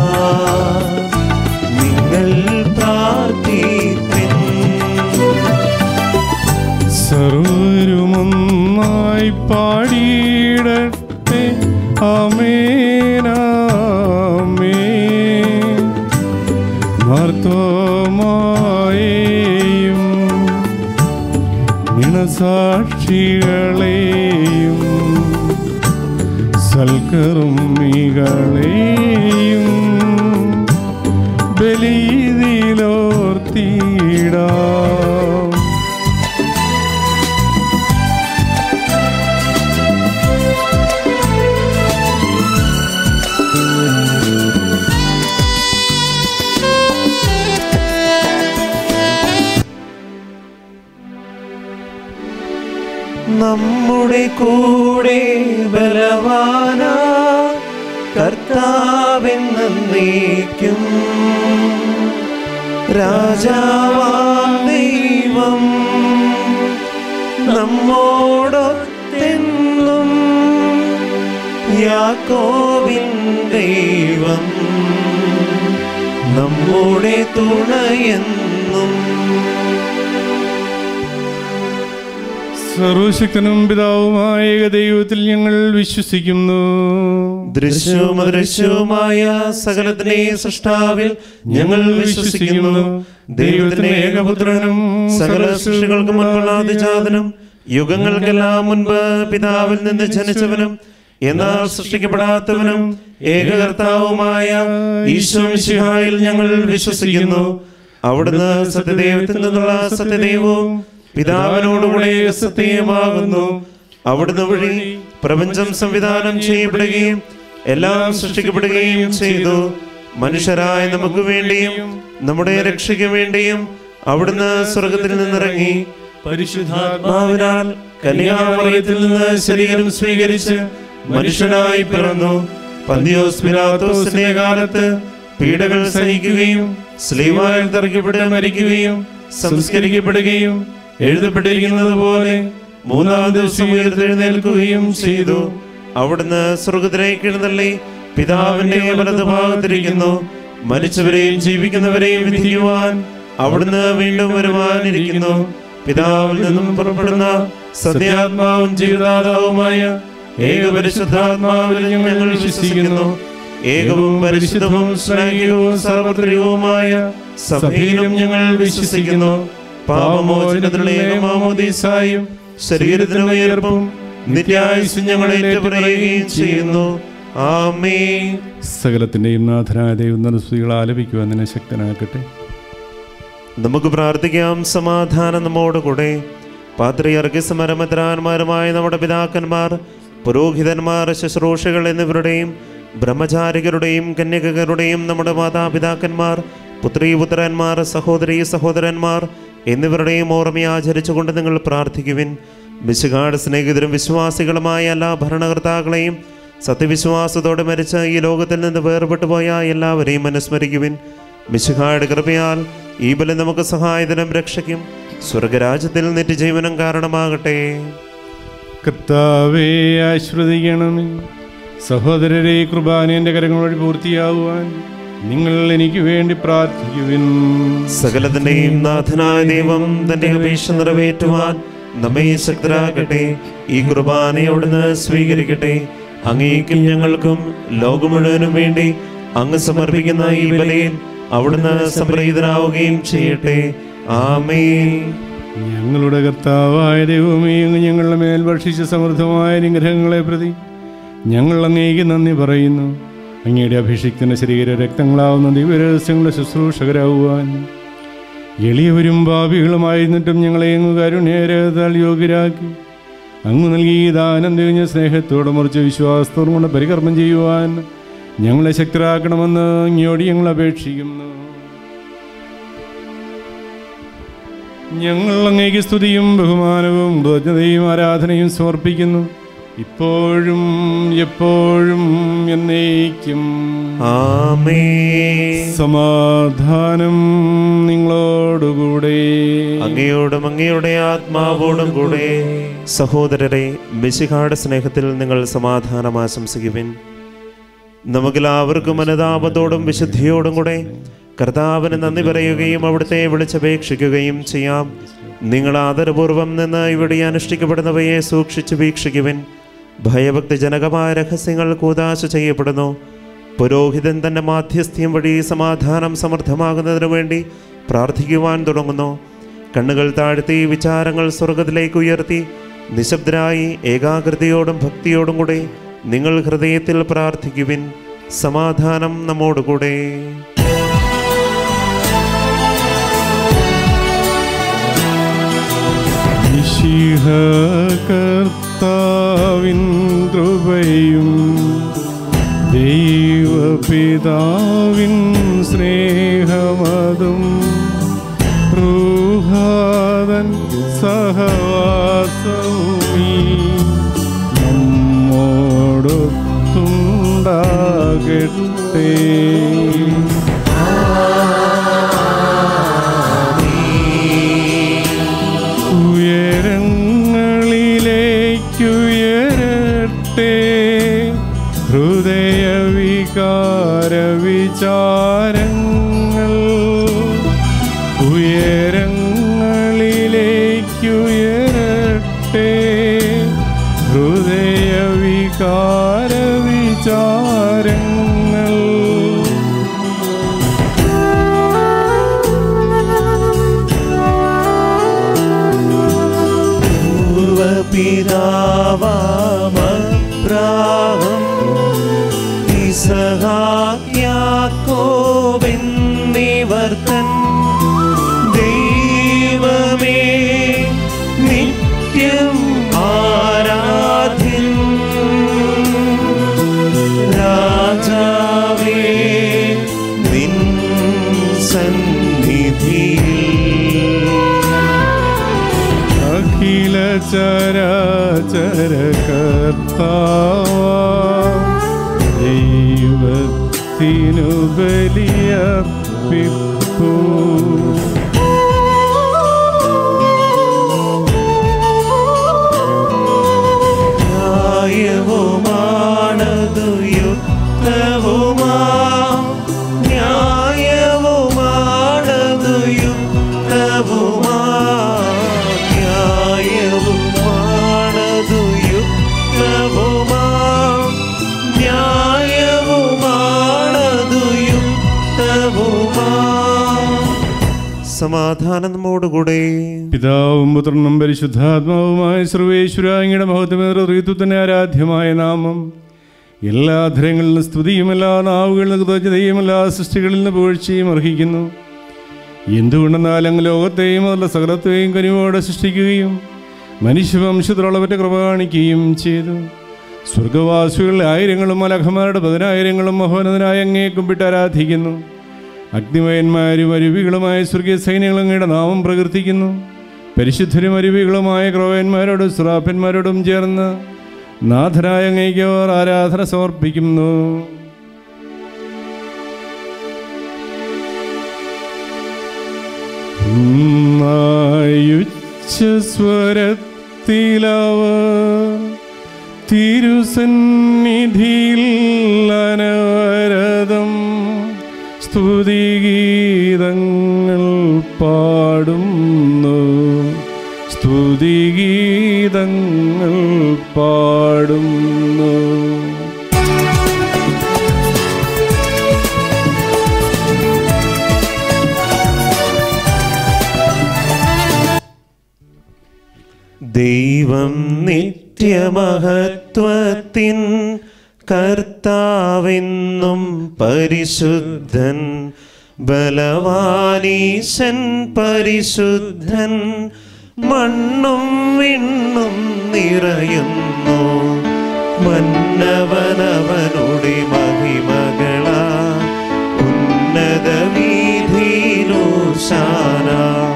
Speaker 1: നിങ്ങൾ പ്രാർത്ഥിപ്പിൻ
Speaker 2: സർവരുമൊന്നായി പാടിയിടട്ടെ അമേനാമേ ഭർത്തോമായേയും ഗുണസാക്ഷികളെയും സൽക്കർമ്മികളെയും ബലിയിലോർത്തിടാം
Speaker 1: നമ്മുടെ കൂടെ ബലവാന കർത്താവെന്നേക്കും രാജാവാം ദൈവം നമ്മോടൊത്തെന്നും യാക്കോവിൻ ദൈവം നമ്മുടെ തുണയെന്നും
Speaker 2: സർവശക്തനും പിതാവുമായ ഏക ദൈവത്തിൽ ഞങ്ങൾ വിശ്വസിക്കുന്നു
Speaker 1: ദൃശ്യവും അദൃശ്യവുമായ സകലത്തിനെ സൃഷ്ടാവിൽ ഞങ്ങൾ വിശ്വസിക്കുന്നു ദൈവത്തിന്റെ ഏകപുത്രനും സകല സൃഷ്ടികൾക്ക് മുൻപുള്ള അതിജാതനും യുഗങ്ങൾക്കെല്ലാം മുൻപ് പിതാവിൽ നിന്ന് ജനിച്ചവനും എന്നാൽ സൃഷ്ടിക്കപ്പെടാത്തവനും ഏകകർത്താവുമായ ഈശോ മിശിഹായിൽ ഞങ്ങൾ വിശ്വസിക്കുന്നു അവിടുന്ന് സത്യദൈവത്തിൽ നിന്നുള്ള സത്യദൈവവും പിതാവിനോടുകൂടെ സത്യമാകുന്നു അവിടുന്ന് വഴി പ്രപഞ്ചം സംവിധാനം ചെയ്യപ്പെടുകയും എല്ലാം സൃഷ്ടിക്കപ്പെടുകയും ചെയ്തു മനുഷ്യരായ നമുക്ക് വേണ്ടിയും നമ്മുടെ രക്ഷയ്ക്ക് വേണ്ടിയും അവിടുന്ന് സ്വർഗത്തിൽ നിന്നിറങ്ങി പരിശുദ്ധാത്മാവിനാൽ കന്യാമറിയത്തിൽ നിന്ന് ശരീരം സ്വീകരിച്ച് മനുഷ്യനായി പിറന്നു പന്തിയോസ് പിലാത്തോസിന്റെ കാലത്ത് പീഡകൾ സഹിക്കുകയും സ്ലീവായിൽ തറയ്ക്കപ്പെട്ട് മരിക്കുകയും സംസ്കരിക്കപ്പെടുകയും എഴുതപ്പെട്ടിരിക്കുന്നത് പോലെ മൂന്നാം ദിവസം ഉയർത്തെഴുന്നേൽക്കുകയും ചെയ്തു അവിടുന്ന് സ്വർഗത്തിലേക്ക് എഴുന്നള്ളി പിതാവിന്റെ വലതുഭാഗത്തിരിക്കുന്നു മരിച്ചവരെയും ജീവിക്കുന്നവരെയും വിധിക്കുവാൻ അവിടുന്ന് വീണ്ടും വരുവാനിരിക്കുന്നു പിതാവിൽ നിന്നും പുറപ്പെടുന്ന സത്യാത്മാവും ജീവിതാതാവുമായ ഏകപരിശുദ്ധാത്മാവിൽ ഞങ്ങൾ വിശ്വസിക്കുന്നു ഏകവും പരിശുദ്ധവും സ്നേഹികവും സാർവത്രികവുമായ സഭയിലും ഞങ്ങൾ വിശ്വസിക്കുന്നു പാപമോചനത്തിനുള്ള ഏകമാമോദീസായും ശരീരത്തിന് ഉയർപ്പും നിത്യായുസ് ഞങ്ങൾ ഏറ്റുപറയുകയും ചെയ്യുന്നു ആമേ
Speaker 2: സകലത്തിന്റെയും നാഥനായ ദൈവം സ്തുതികൾ ആലപിക്കുവാൻ നിന്നെ ശക്തനാക്കട്ടെ
Speaker 1: നമുക്ക് പ്രാർത്ഥിക്കാം സമാധാനം നമ്മോടുകൂടെ പാത്രിയർഗിസ് മരമദ്രാന്മാരുമായ നമ്മുടെ പിതാക്കന്മാർ പുരോഹിതന്മാർ ശുശ്രൂഷകൾ എന്നിവരുടെയും ബ്രഹ്മചാരികളുടെയും കന്യകകളുടെയും നമ്മുടെ മാതാപിതാക്കന്മാർ പുത്രീപുത്രന്മാർ സഹോദരീ സഹോദരന്മാർ എന്നിവരുടെയും ഓർമ്മയെ ആചരിച്ചുകൊണ്ട് നിങ്ങൾ പ്രാർത്ഥിക്കുവിൻ വിശുകാട് സ്നേഹിതരും വിശ്വാസികളുമായ എല്ലാ ഭരണകർത്താക്കളെയും സത്യവിശ്വാസത്തോടെ മരിച്ച ഈ ലോകത്തിൽ നിന്ന് വേർപെട്ടു പോയ എല്ലാവരെയും അനുസ്മരിക്കുവിൻ മിശുഹായുടെ കൃപയാൽ ഈ ബലം നമുക്ക് സഹായത്തിനും രക്ഷയ്ക്കും സ്വർഗരാജ്യത്തിൽ നിത്യജീവനം കാരണമാകട്ടെ
Speaker 2: കർത്താവേ ആശ്രദിക്കണമേ സഹോദരരെ കുർബാനേൻ്റെ കരങ്ങൾ വഴി പൂർത്തിയാകുവാൻ നിങ്ങൾ എനിക്ക് വേണ്ടി പ്രാർത്ഥിക്കുവിൻ
Speaker 1: സകലത്തിന്റെയും നാഥനായ ദൈവം തന്റെ അപേക്ഷ നിറവേറ്റുവാൻ നമ്മെ ശക്തരാകട്ടെ ഈ കുർബാനയോടുന്ന് സ്വീകരിക്കട്ടെ അങ്ങേക്കും ഞങ്ങൾക്കും ലോകം മുഴുവനും വേണ്ടി അങ്ങ് സമർപ്പിക്കുന്ന ഈ ബലയിൽ അവിടുന്ന് സംപ്രീതനാവുകയും ചെയ്യട്ടെ ആമേ
Speaker 2: ഞങ്ങളുടെ കർത്താവായ ദൈവമേ അങ്ങ് ഞങ്ങളുടെ മേൽ ഭക്ഷിച്ച സമൃദ്ധമായ അനുഗ്രഹങ്ങളെ പ്രതി ഞങ്ങൾ അങ്ങേക്ക് നന്ദി പറയുന്നു അങ്ങയുടെ അഭിഷിക്തന്റെ ശരീര രക്തങ്ങളാവുന്ന ദിവരഹസ്യങ്ങളുടെ ശുശ്രൂഷകരാകുവാൻ എളിയവരും ഭാവികളുമായിരുന്നിട്ടും ഞങ്ങളെ അങ്ങ് കരുണേരതാൽ യോഗ്യരാക്കി അങ്ങ് നൽകി ഈ ദാനം തികഞ്ഞ സ്നേഹത്തോടെ മുറിച്ച് വിശ്വാസത്തോടും കൊണ്ട് പരികർമ്മം ചെയ്യുവാൻ ഞങ്ങളെ ശക്തരാക്കണമെന്ന് അങ്ങയോട് ഞങ്ങൾ അപേക്ഷിക്കുന്നു ഞങ്ങൾ അങ്ങേക്ക് സ്തുതിയും ബഹുമാനവും കൃതജ്ഞതയും ആരാധനയും സമർപ്പിക്കുന്നു ഇപ്പോഴും എപ്പോഴും എന്നേക്കും
Speaker 1: ആമേ
Speaker 2: സമാധാനം നിങ്ങളോടുകൂടെ
Speaker 1: അങ്ങയോടും അങ്ങയുടെ ആത്മാവോടും കൂടെ സഹോദരരെ ബിശിഹാട് സ്നേഹത്തിൽ നിങ്ങൾ സമാധാനം ആശംസിക്കുവിൻ നമുക്കെല്ലാവർക്കും അനുതാപത്തോടും വിശുദ്ധിയോടും കൂടെ കർത്താവിന് നന്ദി പറയുകയും അവിടുത്തെ വിളിച്ചപേക്ഷിക്കുകയും ചെയ്യാം നിങ്ങൾ ആദരപൂർവം നിന്ന് ഇവിടെ അനുഷ്ഠിക്കപ്പെടുന്നവയെ സൂക്ഷിച്ചു വീക്ഷിക്കുവിൻ ഭയഭക്തിജനകമായ രഹസ്യങ്ങൾ കൂതാശ ചെയ്യപ്പെടുന്നു പുരോഹിതൻ തന്റെ മാധ്യസ്ഥ്യം വഴി സമാധാനം സമൃദ്ധമാകുന്നതിനു വേണ്ടി പ്രാർത്ഥിക്കുവാൻ തുടങ്ങുന്നു കണ്ണുകൾ താഴ്ത്തി വിചാരങ്ങൾ സ്വർഗത്തിലേക്ക് ഉയർത്തി നിശബ്ദരായി ഏകാഗ്രതയോടും ഭക്തിയോടും കൂടെ നിങ്ങൾ ഹൃദയത്തിൽ പ്രാർത്ഥിക്കുവിൻ സമാധാനം നമ്മോടുകൂടെ
Speaker 2: മിശിഹ കർത്താവിൻ കൃപയും ദൈവപിതാവിൻ സ്നേഹമതും റൂഹാദൻ സഹവാസമീ നമ്മോടൊത്തുണ്ടാകട്ടെ ഉയരങ്ങളിലേക്കുയരട്ടെ ഹൃദയവികാര വിചാരങ്ങൾ ഉയരങ്ങളിലേക്കുയരട്ടെ ഹൃദയവികാര വിചാരങ്ങൾ
Speaker 1: പൂർവപിതാവാമബ്രാഹം ഇസഹാക്യാക്കോവെന്നിവർത്തൻ ദൈവമേ നിത്യം ആരാധ്യൻ രാജാവേ നിൻ സന്നിധിയിൽ
Speaker 2: അഖില ചരാചര കർത്താവ ദൈവത്തിനു ബലിയർപ്പിപ്പൂ
Speaker 1: ന്യായവുമാണതു യുക്തവുമാ ന്യായവുമാണതു യുക്തവുമാ ന്യായവുമാണതു യുക്തവുമാ ന്യായവുമാണതു യുക്തവുമാ സമാധാനം നമ്മോടുകൂടെ
Speaker 2: പിതാവും പുത്രനും പരിശുദ്ധാത്മാവുമായ സർവേശ്വരാങ്ങിയുടെ മഹത്വമേറെ റീത്തുത്തന്നെ ആരാധ്യമായ നാമം എല്ലാ ധരങ്ങളിലും സ്തുതിയും എല്ലാ നാവുകളിലും കൃതജ്ഞതയും എല്ലാ സൃഷ്ടികളിൽ നിന്ന് പുകഴ്ചയും അർഹിക്കുന്നു എന്തുകൊണ്ടെന്നാൽ അങ്ങ് ലോകത്തെയും അതുള്ള സകലത്തെയും കനിവോടെ സൃഷ്ടിക്കുകയും മനുഷ്യവംശത്തിലുള്ളവരുടെ കൃപ കാണിക്കുകയും ചെയ്തു സ്വർഗവാസികളിലെ ആയിരങ്ങളും മലഖമാരുടെ പതിനായിരങ്ങളും മഹോന്നതനായ അങ്ങേ കുമ്പിട്ട് ആരാധിക്കുന്നു അഗ്നിമയന്മാരും അരുവികളുമായ സ്വർഗീയ സൈന്യങ്ങൾ അങ്ങയുടെ നാമം പ്രകീർത്തിക്കുന്നു പരിശുദ്ധരും അരുവികളുമായ ക്രോവന്മാരോടും സുറാപ്പന്മാരോടും ചേർന്ന് നാഥനായ അങ്ങേക്ക് അവർ ആരാധന സമർപ്പിക്കുന്നു സ്വരത്തിലവർ തിരുസന്നിധിയിൽ അനവരതം സ്തുതിഗീതങ്ങൾ പാടുന്നു സ്തുതിഗീതങ്ങൾ പാടുന്നു
Speaker 1: ദൈവം നിത്യമഹത്വത്തിൻ കർത്താവെന്നും പരിശുദ്ധൻ ബലവാനീശൻ പരിശുദ്ധൻ മണ്ണും വിണ്ണും നിറയുന്നു മന്നവനവനുടെ മഹിമകളാ ഉന്നത വീതിയിലോശാന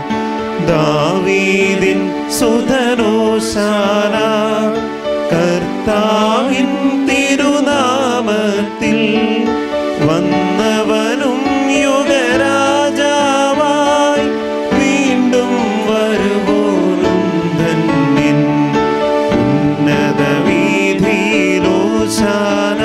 Speaker 1: ദാവീദിൻ സുധനോശാന കർത്താവിൻ തിരുനാമത്തിൽ വന്നവനും യുഗരാജാവായി വീണ്ടും വരുവോനും ധന്യൻ ഉന്നത വീതിയിലോശാന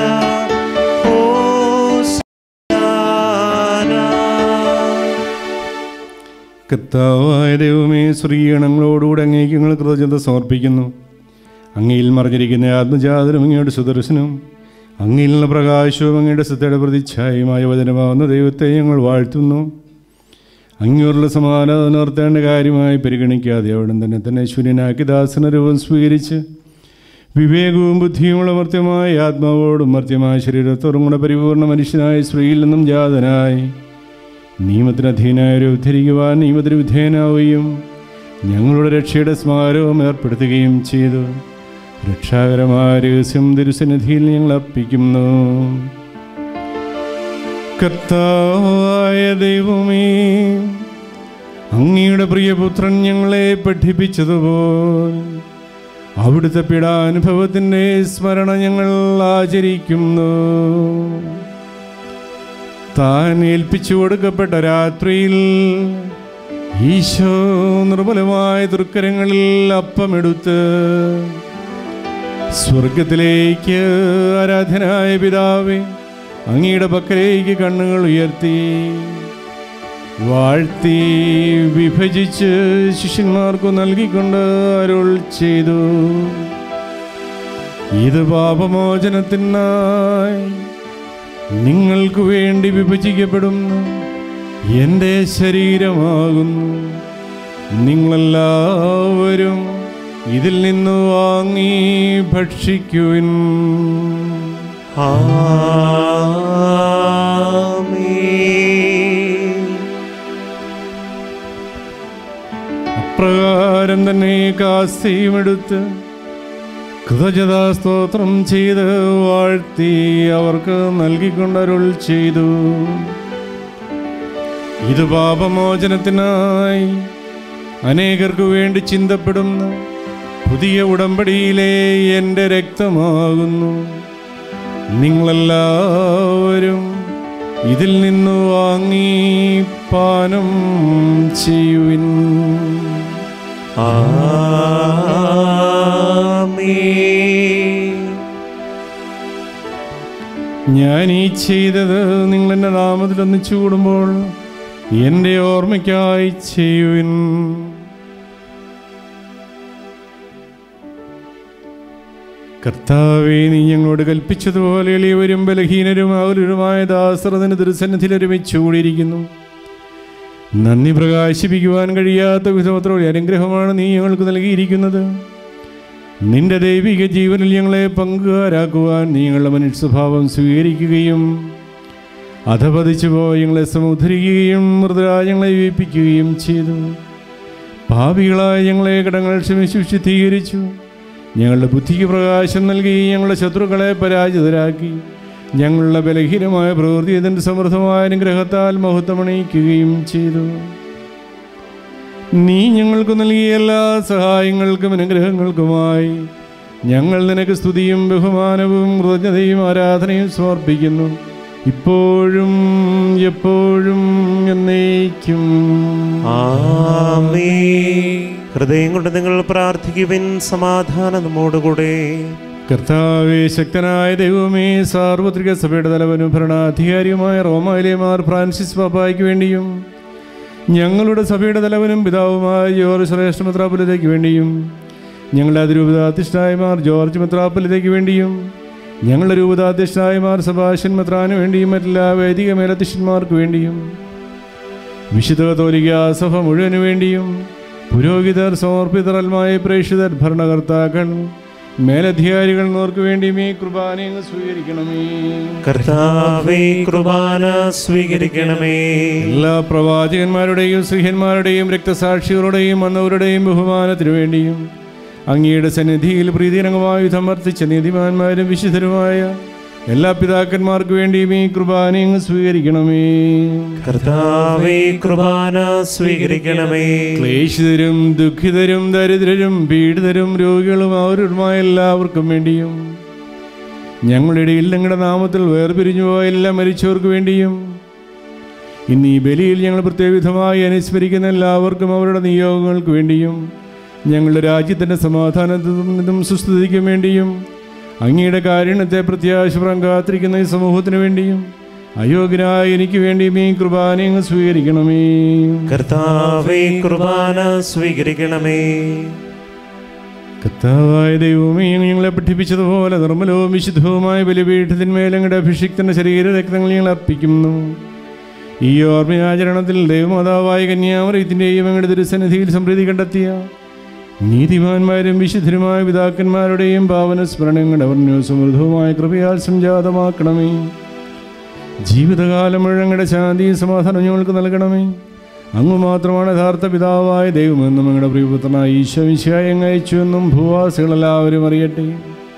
Speaker 1: ഓശാന
Speaker 2: കർത്താവായ ദൈവമേ ശ്രീഗണങ്ങളോടുകൂടെ അങ്ങേക്ക് ഞങ്ങൾ കൃതജ്ഞത സമർപ്പിക്കുന്നു അങ്ങയിൽ മറിഞ്ഞിരിക്കുന്ന ആത്മജാതനും അങ്ങയുടെ സുദർശനും അങ്ങയിലുള്ള പ്രകാശവും അങ്ങയുടെ സത്യയുടെ പ്രതിച്ഛായമായ വചനമാവുന്ന ദൈവത്തെ ഞങ്ങൾ വാഴ്ത്തുന്നു അങ്ങോട്ടുള്ള സമാനത നിർത്തേണ്ട കാര്യമായി പരിഗണിക്കാതെ അവിടെ തന്നെ തന്നെ ശൂന്യനാക്കി ദാസന രൂപം സ്വീകരിച്ച് വിവേകവും ബുദ്ധിയുമുള്ള മർത്യമായ ആത്മാവോടും മർത്യമായ ശരീരത്തോടും കൂടെ പരിപൂർണ മനുഷ്യനായ സ്ത്രീയിൽ നിന്നും ജാതനായി നിയമത്തിന് അധീനായവരെ ഉദ്ധരിക്കുവാൻ നിയമത്തിന് വിധേയനാവുകയും ഞങ്ങളുടെ രക്ഷയുടെ സ്മാരകം ഏർപ്പെടുത്തുകയും ചെയ്തു രക്ഷാകരമായ രഹസ്യം തിരുസന്നിധിയിൽ ഞങ്ങൾ അർപ്പിക്കുന്നു കർത്താവായ ദൈവമേ അങ്ങയുടെ പ്രിയപുത്രൻ ഞങ്ങളെ പഠിപ്പിച്ചതുപോലെ അവിടുത്തെ പീഡാനുഭവത്തിൻ്റെ സ്മരണ ഞങ്ങൾ ആചരിക്കുന്നു താൻ ഏൽപ്പിച്ചു കൊടുക്കപ്പെട്ട രാത്രിയിൽ ഈശോ നിർമ്മലമായ തൃക്കരങ്ങളിൽ അപ്പമെടുത്ത് സ്വർഗത്തിലേക്ക് ആരാധനായ പിതാവേ അങ്ങയുടെ പക്കലേക്ക് കണ്ണുകൾ ഉയർത്തി വാഴ്ത്തി വിഭജിച്ച് ശിഷ്യന്മാർക്ക് നൽകിക്കൊണ്ട് അരുൾ ചെയ്തു ഇത് പാപമോചനത്തിനായി നിങ്ങൾക്ക് വേണ്ടി വിഭജിക്കപ്പെടുന്നു എൻ്റെ ശരീരമാകുന്നു നിങ്ങളെല്ലാവരും ഇതിൽ നിന്ന് വാങ്ങി ഭക്ഷിക്കുവിൻ
Speaker 1: ആമേൻ
Speaker 2: അപ്രകാരം തന്നെ കാസ്തിയുമെടുത്ത് കൃതജ്ഞതാ സ്തോത്രം ചെയ്ത് വാഴ്ത്തി അവർക്ക് നൽകിക്കൊണ്ടരുൾ ചെയ്തു ഇത് പാപമോചനത്തിനായി അനേകർക്ക് വേണ്ടി ചിന്തപ്പെടുന്ന പുതിയ ഉടമ്പടിയിലെ എൻ്റെ രക്തമാകുന്നു നിങ്ങളെല്ലാവരും ഇതിൽ നിന്ന് വാങ്ങി പാനം ചെയ്യുവിൻ
Speaker 1: ആമേൻ
Speaker 2: ഞാൻ ഈ ചെയ്തത് നിങ്ങൾ എൻ്റെ നാമത്തിൽ ഒന്നിച്ചു കൂടുമ്പോൾ എൻ്റെ ഓർമ്മയ്ക്കായി ചെയ്യുവിൻ കർത്താവെ നീ ഞങ്ങളോട് കൽപ്പിച്ചതുപോലെ എളിയവരും ബലഹീനരും അവരുമായ ദാസറതിന് തിരുസന്നിധിയിൽ ഒരുമിച്ച് കൂടിയിരിക്കുന്നു നന്ദി പ്രകാശിപ്പിക്കുവാൻ കഴിയാത്ത വിധമത്രയുടെ അനുഗ്രഹമാണ് നീ ഞങ്ങൾക്ക് നൽകിയിരിക്കുന്നത് നിന്റെ ദൈവിക ജീവനിൽ ഞങ്ങളെ പങ്കുകാരാക്കുവാൻ നീ ഞങ്ങളുടെ മനുഷ്യ സ്വഭാവം സ്വീകരിക്കുകയും അധപതിച്ചു പോയി ഞങ്ങളെ സമുദ്ധരിക്കുകയും മൃദുരായ ഞങ്ങളെ വീപ്പിക്കുകയും ചെയ്തു ഭാവികളായ ഞങ്ങളെ കടങ്ങൾ ക്ഷമിച്ച് വിശുദ്ധീകരിച്ചു ഞങ്ങളുടെ ബുദ്ധിക്ക് പ്രകാശം നൽകി ഞങ്ങളുടെ ശത്രുക്കളെ പരാജിതരാക്കി ഞങ്ങളുടെ ബലഹീനമായ പ്രവൃത്തി ഇതിൻ്റെ സമൃദ്ധമായ അനുഗ്രഹത്താൽ മഹത്വമണിയിക്കുകയും ചെയ്തു നീ ഞങ്ങൾക്ക് നൽകിയ എല്ലാ സഹായങ്ങൾക്കും അനുഗ്രഹങ്ങൾക്കുമായി ഞങ്ങൾ നിനക്ക് സ്തുതിയും ബഹുമാനവും കൃതജ്ഞതയും ആരാധനയും സമർപ്പിക്കുന്നു ഇപ്പോഴും എപ്പോഴും എന്നേക്കും
Speaker 1: ആമേ ഹൃദയം കൊണ്ട് നിങ്ങൾ പ്രാർത്ഥിക്കുവിൻ സമാധാനം നമ്മോടുകൂടെ
Speaker 2: കർത്താവേ ശക്തനായ ദൈവമേ സാർവത്രിക സഭയുടെ തലവനും ഭരണാധികാരിയുമായ റോമായിലെ മാർ ഫ്രാൻസിസ് പാപ്പായ്ക്ക് വേണ്ടിയും ഞങ്ങളുടെ സഭയുടെ തലവനും പിതാവുമായ ജോർജ് ശ്രേഷ്ഠ മെത്രാപ്പൊലിതയ്ക്ക് വേണ്ടിയും ഞങ്ങളുടെ അതിരൂപതാധ്യക്ഷനായ മാർ ജോർജ് മെത്രാപ്പൊലിതയ്ക്ക് വേണ്ടിയും ഞങ്ങളുടെ രൂപതാധ്യക്ഷനായ മാർ സഭാഷൻ മെത്രാന് വേണ്ടിയും മറ്റെല്ലാ വൈദിക മേലധ്യക്ഷന്മാർക്ക് വേണ്ടിയും വിശുദ്ധ കത്തോലിക്ക സഭ മുഴുവനു വേണ്ടിയും പുരോഹിതർ സമർപ്പിതരൽമായ പ്രേക്ഷിതർ ഭരണകർത്താക്കൾ മേലധികാരികൾ എന്നവർക്ക് വേണ്ടിയും ഈ കുർബാന അങ്ങ് സ്വീകരിക്കണമേ
Speaker 1: കർത്താവേ കുർബാന സ്വീകരിക്കണമേ
Speaker 2: എല്ലാ പ്രവാചകന്മാരുടെയും സ്ത്രീഹന്മാരുടെയും രക്തസാക്ഷികളുടെയും വന്നവരുടെയും ബഹുമാനത്തിനു വേണ്ടിയും അങ്ങയുടെ സന്നിധിയിൽ പ്രീതിരംഗമായി സമർപ്പിച്ച നീതിമാന്മാരും വിശുദ്ധരുമായ എല്ലാ പിതാക്കന്മാർക്ക് വേണ്ടിയും ഈ കുർബാന അങ്ങ് സ്വീകരിക്കണമേ
Speaker 1: കർത്താവേ കുർബാന സ്വീകരിക്കണമേ
Speaker 2: ക്ലേശിതരും ദുഃഖിതരും ദരിദ്രരും പീഡിതരും രോഗികളും അവരുമായ എല്ലാവർക്കും വേണ്ടിയും ഞങ്ങളുടെ ഇടയിൽ നിങ്ങളുടെ നാമത്തിൽ വേർപിരിഞ്ഞു പോയ എല്ലാ മരിച്ചവർക്ക് വേണ്ടിയും ഇന്ന് ഈ ബലിയിൽ ഞങ്ങൾ പ്രത്യേകവിധമായി അനുസ്മരിക്കുന്ന എല്ലാവർക്കും അവരുടെ നിയോഗങ്ങൾക്ക് വേണ്ടിയും ഞങ്ങളുടെ രാജ്യത്തിൻ്റെ സമാധാനത്തിനും സുസ്ഥിതിക്കും വേണ്ടിയും അങ്ങയുടെ കാരുണ്യത്തെ പ്രത്യാശപുറം കാത്തിരിക്കുന്ന ഈ സമൂഹത്തിന് വേണ്ടിയും അയോഗ്യനായ എനിക്ക് വേണ്ടിയും ഈ കുർബാന അങ്ങ് സ്വീകരിക്കണമേ
Speaker 1: കർത്താവേ കുർബാന സ്വീകരിക്കണമേ
Speaker 2: കർത്താവായ ദൈവമേ അങ്ങ് ഞങ്ങളെ പഠിപ്പിച്ചതുപോലെ നിർമ്മലവും വിശുദ്ധവുമായ ബലിപീഠത്തിന്മേൽ അങ്ങയുടെ അഭിഷിക്തന്റെ ശരീര രക്തങ്ങൾ ഞങ്ങൾ അർപ്പിക്കുന്നു ഈ ഓർമ്മയാചരണത്തിൽ ദൈവമാതാവായ കന്യാമറിയത്തിൻ്റെയും അങ്ങയുടെ തിരുസന്നിധിയിൽ സമൃദ്ധി കണ്ടെത്തിയ നീതിമാന്മാരും വിശുദ്ധരുമായ പിതാക്കന്മാരുടെയും പാവന സ്മരണങ്ങളുടെ വർണ്ണവും സമൃദ്ധവുമായ കൃപയാൽ സംജാതമാക്കണമേ ജീവിതകാലം മുഴുവങ്ങളുടെ ശാന്തിയും സമാധാനം ഞങ്ങൾക്ക് നൽകണമേ അങ്ങ് മാത്രമാണ് യഥാർത്ഥ പിതാവായ ദൈവമെന്നും ഞങ്ങളുടെ പ്രിയപുത്രനായ ഈശോമിശായി അങ്ങ് അയച്ചുവെന്നും ഭൂവാസികളെല്ലാവരും അറിയട്ടെ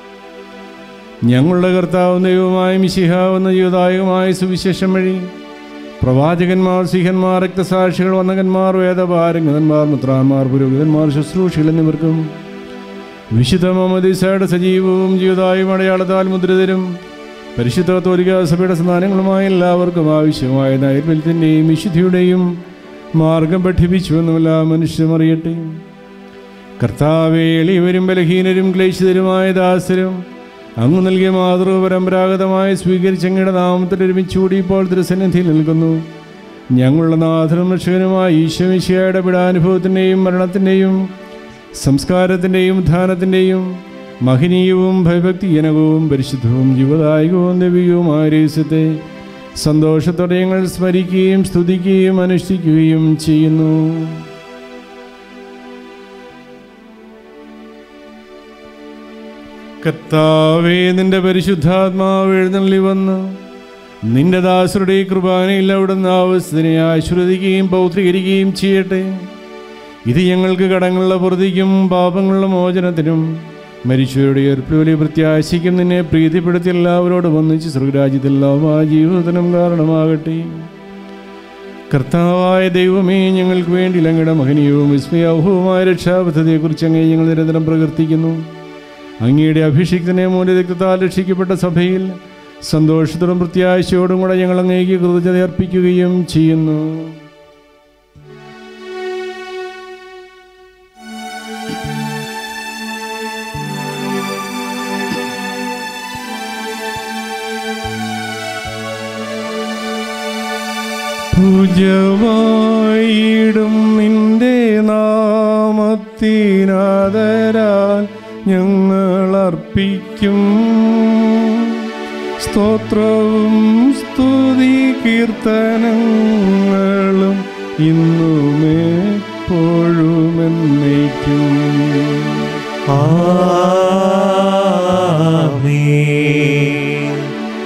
Speaker 2: ഞങ്ങളുടെ കർത്താവും ദൈവമായ മിശിഹാവെന്ന ജീവദായകമായ സുവിശേഷം വഴി പ്രവാചകന്മാർ സിഹന്മാർ രക്തസാക്ഷികൾ വന്നകന്മാർ വേദപാരംഗതന്മാർ മുത്രാന്മാർ പുരോഹിതന്മാർ ശുശ്രൂഷികൾ എന്നിവർക്കും വിശുദ്ധ മമദിസയുടെ സജീവവും ജീവദായും അടയാളത്താൽ മുദ്രിതരും പരിശുദ്ധ തോലിക സഭയുടെ സന്താനങ്ങളുമായ എല്ലാവർക്കും ആവശ്യമായ നൈർബല്യത്തിൻ്റെയും വിശുദ്ധിയുടെയും മാർഗം പഠിപ്പിച്ചുവെന്നുമല്ല മനുഷ്യരും അറിയട്ടെ കർത്താവെ എളിയവരും ബലഹീനരും ക്ലേശിതരുമായ ദാസരും അങ്ങ് നൽകിയ മാതൃ പരമ്പരാഗതമായി സ്വീകരിച്ച അങ്ങയുടെ നാമത്തിൽ ഒരുമിച്ചുകൂടി ഇപ്പോൾ തിരുസന്നിധിയിൽ നിൽക്കുന്നു ഞങ്ങളുടെ നാഥനും രക്ഷകനുമായ ഈശ്വമിശിയായുടെ പിടാനുഭവത്തിൻ്റെയും മരണത്തിൻ്റെയും സംസ്കാരത്തിൻ്റെയും ഉത്ഥാനത്തിൻ്റെയും മഹനീയവും ഭയഭക്തിജനകവും പരിശുദ്ധവും ജീവദായകവും ദൈവികവുമായ രഹസ്യത്തെ സന്തോഷത്തോടെ ഞങ്ങൾ സ്മരിക്കുകയും സ്തുതിക്കുകയും അനുഷ്ഠിക്കുകയും ചെയ്യുന്നു കർത്താവേ നിന്റെ പരിശുദ്ധാത്മാവ് എഴുന്നള്ളി വന്ന് നിന്റെ ദാസരുടെ ഈ കൃപാനയിൽ അവിടുന്ന് ആവശ്യത്തിനെ ആശ്രദിക്കുകയും പൗത്രീകരിക്കുകയും ചെയ്യട്ടെ ഇത് ഞങ്ങൾക്ക് കടങ്ങളുടെ പുറത്തേക്കും പാപങ്ങളുടെ മോചനത്തിനും മരിച്ചവരുടെ ഏർപ്പിലെ പ്രത്യാശിക്കും നിന്നെ പ്രീതിപ്പെടുത്തി എല്ലാവരോടും ഒന്നിച്ച് സ്വർഗരാജ്യത്തെല്ലാമായ ജീവിതത്തിനും കാരണമാകട്ടെ കർത്താവായ ദൈവമേ ഞങ്ങൾക്ക് വേണ്ടി അങ്ങയുടെ മഹനീയവും വിസ്മയാവഹവുമായ രക്ഷാപദ്ധതിയെക്കുറിച്ച് അങ്ങേ ഞങ്ങൾ നിരന്തരം പ്രകീർത്തിക്കുന്നു അങ്ങയുടെ അഭിഷിക്തനെ മൂല്യരക്തത്താൽ രക്ഷിക്കപ്പെട്ട സഭയിൽ സന്തോഷത്തോടും പ്രത്യാശയോടും കൂടെ ഞങ്ങൾ അങ്ങേക്ക് കൃതജ്ഞത അർപ്പിക്കുകയും ചെയ്യുന്നു പൂജ്യമായിടും നിന്റെ നാമത്തിനാദരാൽ ഞങ്ങൾ അർപ്പിക്കും സ്തോത്രവും സ്തുതി കീർത്തനങ്ങളും ഇന്നുമേ എപ്പോഴുമെന്നേക്കും
Speaker 1: ആമേൻ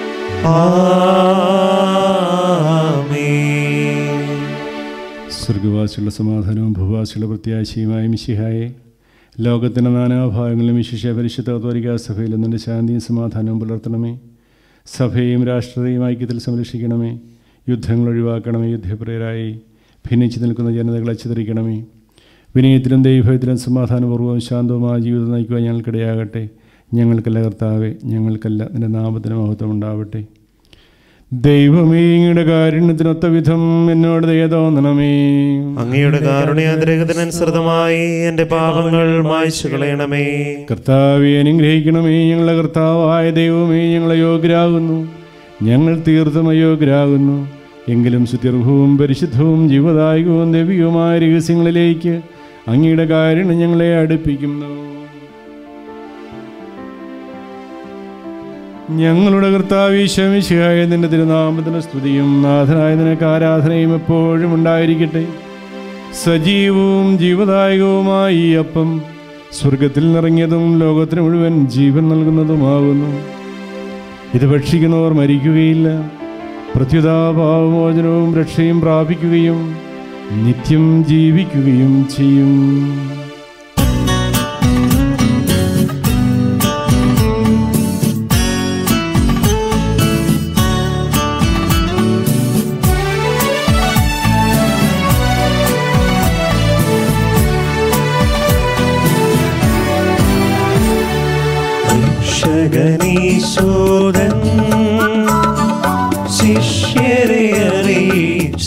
Speaker 1: ആമേൻ
Speaker 2: സ്വർഗവാസികളുടെ സമാധാനവും ഭൂവാസികളുടെ പ്രത്യാശയുമായ മിശിഹായെ ലോകത്തിൻ്റെ നാനാഭാഗങ്ങളിലും വിശിഷ്യ പരിശുദ്ധ കത്തോലിക്കാ സഭയിൽ നിന്റെ ശാന്തിയും സമാധാനവും പുലർത്തണമേ സഭയും രാഷ്ട്രത്തെയും ഐക്യത്തിൽ സംരക്ഷിക്കണമേ യുദ്ധങ്ങൾ ഒഴിവാക്കണമേ യുദ്ധപ്രിയരായി ഭിന്നിച്ചു നിൽക്കുന്ന ജനതകളെ ചിതറിക്കണമേ വിനയത്തിലും ദൈവത്തിലും സമാധാനപൂർവ്വവും ശാന്തവുമായ ജീവിതം നയിക്കുവാൻ ഞങ്ങൾക്കിടയാകട്ടെ ഞങ്ങൾക്കല്ല കർത്താവെ ഞങ്ങൾക്കല്ല നിന്റെ നാമത്തിന് മഹത്വം ഉണ്ടാവട്ടെ ദൈവമേ ഇങ്ങയുടെ കാരുണ്യത്തിനൊത്ത വിധം എന്നോട് ദയ തോന്നണമേ
Speaker 1: അങ്ങയുടെ കാരുണ്യാതിരേകത്തിനനുസൃതമായി എൻ്റെ പാപങ്ങൾ മായ്ച്ചു കളയണമേ
Speaker 2: കർത്താവെ അനുഗ്രഹിക്കണമേ ഞങ്ങളെ കർത്താവായ ദൈവമേ ഞങ്ങളെ യോഗ്യരാകുന്നു ഞങ്ങൾ തീർത്തും അയോഗ്യരാകുന്നു എങ്കിലും സുത്യർഭവും പരിശുദ്ധവും ജീവദായകവും ദൈവികവുമായ രഹസ്യങ്ങളിലേക്ക് അങ്ങയുടെ കാരുണ്യം ഞങ്ങളെ അടുപ്പിക്കുന്നു ഞങ്ങളുടെ കർത്താവ് ഈശോമിശിഹായ നിന്റെ തിരുനാമത്തിന് സ്തുതിയും നാഥനായ നിനക്ക് ആരാധനയും എപ്പോഴും ഉണ്ടായിരിക്കട്ടെ സജീവവും ജീവദായകവുമായ ഈ അപ്പം സ്വർഗത്തിൽ നിറങ്ങിയതും ലോകത്തിന് മുഴുവൻ ജീവൻ നൽകുന്നതുമാകുന്നു ഇത് ഭക്ഷിക്കുന്നവർ മരിക്കുകയില്ല പ്രത്യുതാഭാവമോചനവും രക്ഷയും പ്രാപിക്കുകയും നിത്യം ജീവിക്കുകയും ചെയ്യും
Speaker 1: രക്ഷകനീശോദൻ ശിഷ്യരെ അറിയിച്ച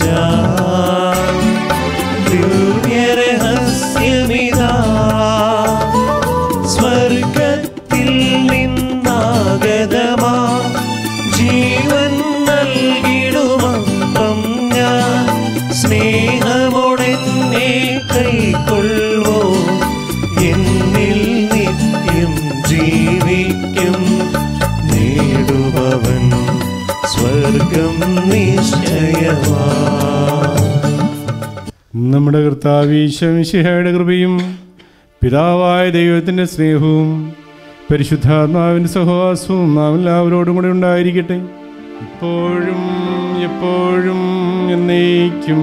Speaker 1: ദിവ്യരഹസ്യമിതാ സ്വർഗത്തിൽ നിന്നാഗതമാ ജീവൻ നൽകിടുമപ്പം ഞാൻ സ്നേഹമോടെന്നെ കൈക്കൊള്ളുവോ എന്നിൽ നിത്യം ജീവിക്കും നേടുവവൻ സ്വർഗം നിശ്ചയമാ
Speaker 2: നമ്മുടെ കർത്താവ് ഈശോമിശിഹയുടെ കൃപയും പിതാവായ ദൈവത്തിൻ്റെ സ്നേഹവും പരിശുദ്ധാത്മാവിൻ്റെ സഹവാസവും നാം എല്ലാവരോടും കൂടെ ഉണ്ടായിരിക്കട്ടെ ഇപ്പോഴും എപ്പോഴും എന്നേക്കും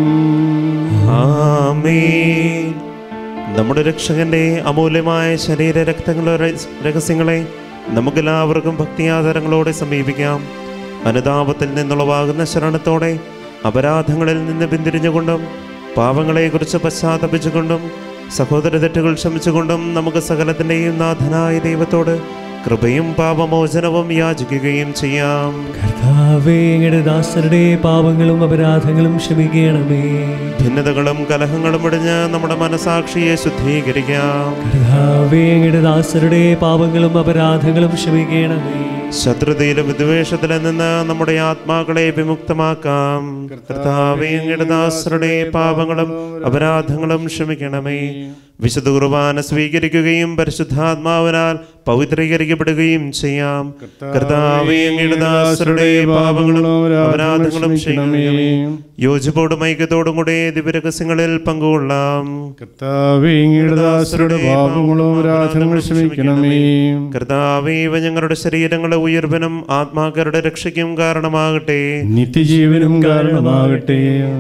Speaker 1: ആമേൻ നമ്മുടെ രക്ഷകന്റെ അമൂല്യമായ ശരീര രക്തങ്ങളുടെ രഹസ്യങ്ങളെ നമുക്കെല്ലാവർക്കും ഭക്തിയാധാരങ്ങളോടെ സമീപിക്കാം അനുതാപത്തിൽ നിന്നുളവാകുന്ന ശരണത്തോടെ അപരാധങ്ങളിൽ നിന്ന് പിന്തിരിഞ്ഞുകൊണ്ടും പാവങ്ങളെക്കുറിച്ച് പശ്ചാത്തപിച്ചുകൊണ്ടും സഹോദര തെറ്റുകൾ ക്ഷമിച്ചുകൊണ്ടും നമുക്ക് സകലത്തിൻ്റെയും നാഥനായ ദൈവത്തോട് കൃപയും പാപമോചനവും യാചിക്കുകയും ചെയ്യാം
Speaker 3: കർത്താവേ അങ്ങയുടെ ദാസരുടെ പാപങ്ങളും അപരാധങ്ങളും ക്ഷമിക്കണമേ
Speaker 1: ഭിന്നതകളും കലഹങ്ങളും ഇടിഞ്ഞ് നമ്മുടെ മനസാക്ഷിയെ ശുദ്ധീകരിക്കാം
Speaker 3: കർത്താവേ അങ്ങയുടെ ദാസരുടെ പാപങ്ങളും അപരാധങ്ങളും ക്ഷമിക്കണമേ
Speaker 1: ശത്രുതയിലും വിദ്വേഷത്തിലും നിന്ന് നമ്മുടെ ആത്മാക്കളെ വിമുക്തമാക്കാം കർത്താവേ അങ്ങയുടെ ദാസരുടെ പാപങ്ങളും അപരാധങ്ങളും ക്ഷമിക്കണമേ വിശുദ്ധ കുർബാന സ്വീകരിക്കുകയും പരിശുദ്ധാത്മാവിനാൽ പവിത്രീകരിക്കപ്പെടുകയും ചെയ്യാം കർത്താവേ അങ്ങയുടെ ദാസരുടെ പാപങ്ങളും അപരാധങ്ങളും ക്ഷമിക്കണമേ യോജിപ്പോടും ഐക്യത്തോടും കൂടെ ദിവ്യരഹസ്യങ്ങളിൽ പങ്കുകൊള്ളാം
Speaker 2: കർത്താവേ ഇങ്ങയുടെ ദാസരുടെ പാപങ്ങളും ആരാധനകൾ ക്ഷമിക്കണമേ
Speaker 1: കർത്താവേ ഇവ ഞങ്ങളുടെ ശരീരങ്ങളുടെ ഉയർവിനും ആത്മാക്കളുടെ രക്ഷയ്ക്കും കാരണമാകട്ടെ
Speaker 2: നിത്യജീവനും കാരണമാകട്ടെ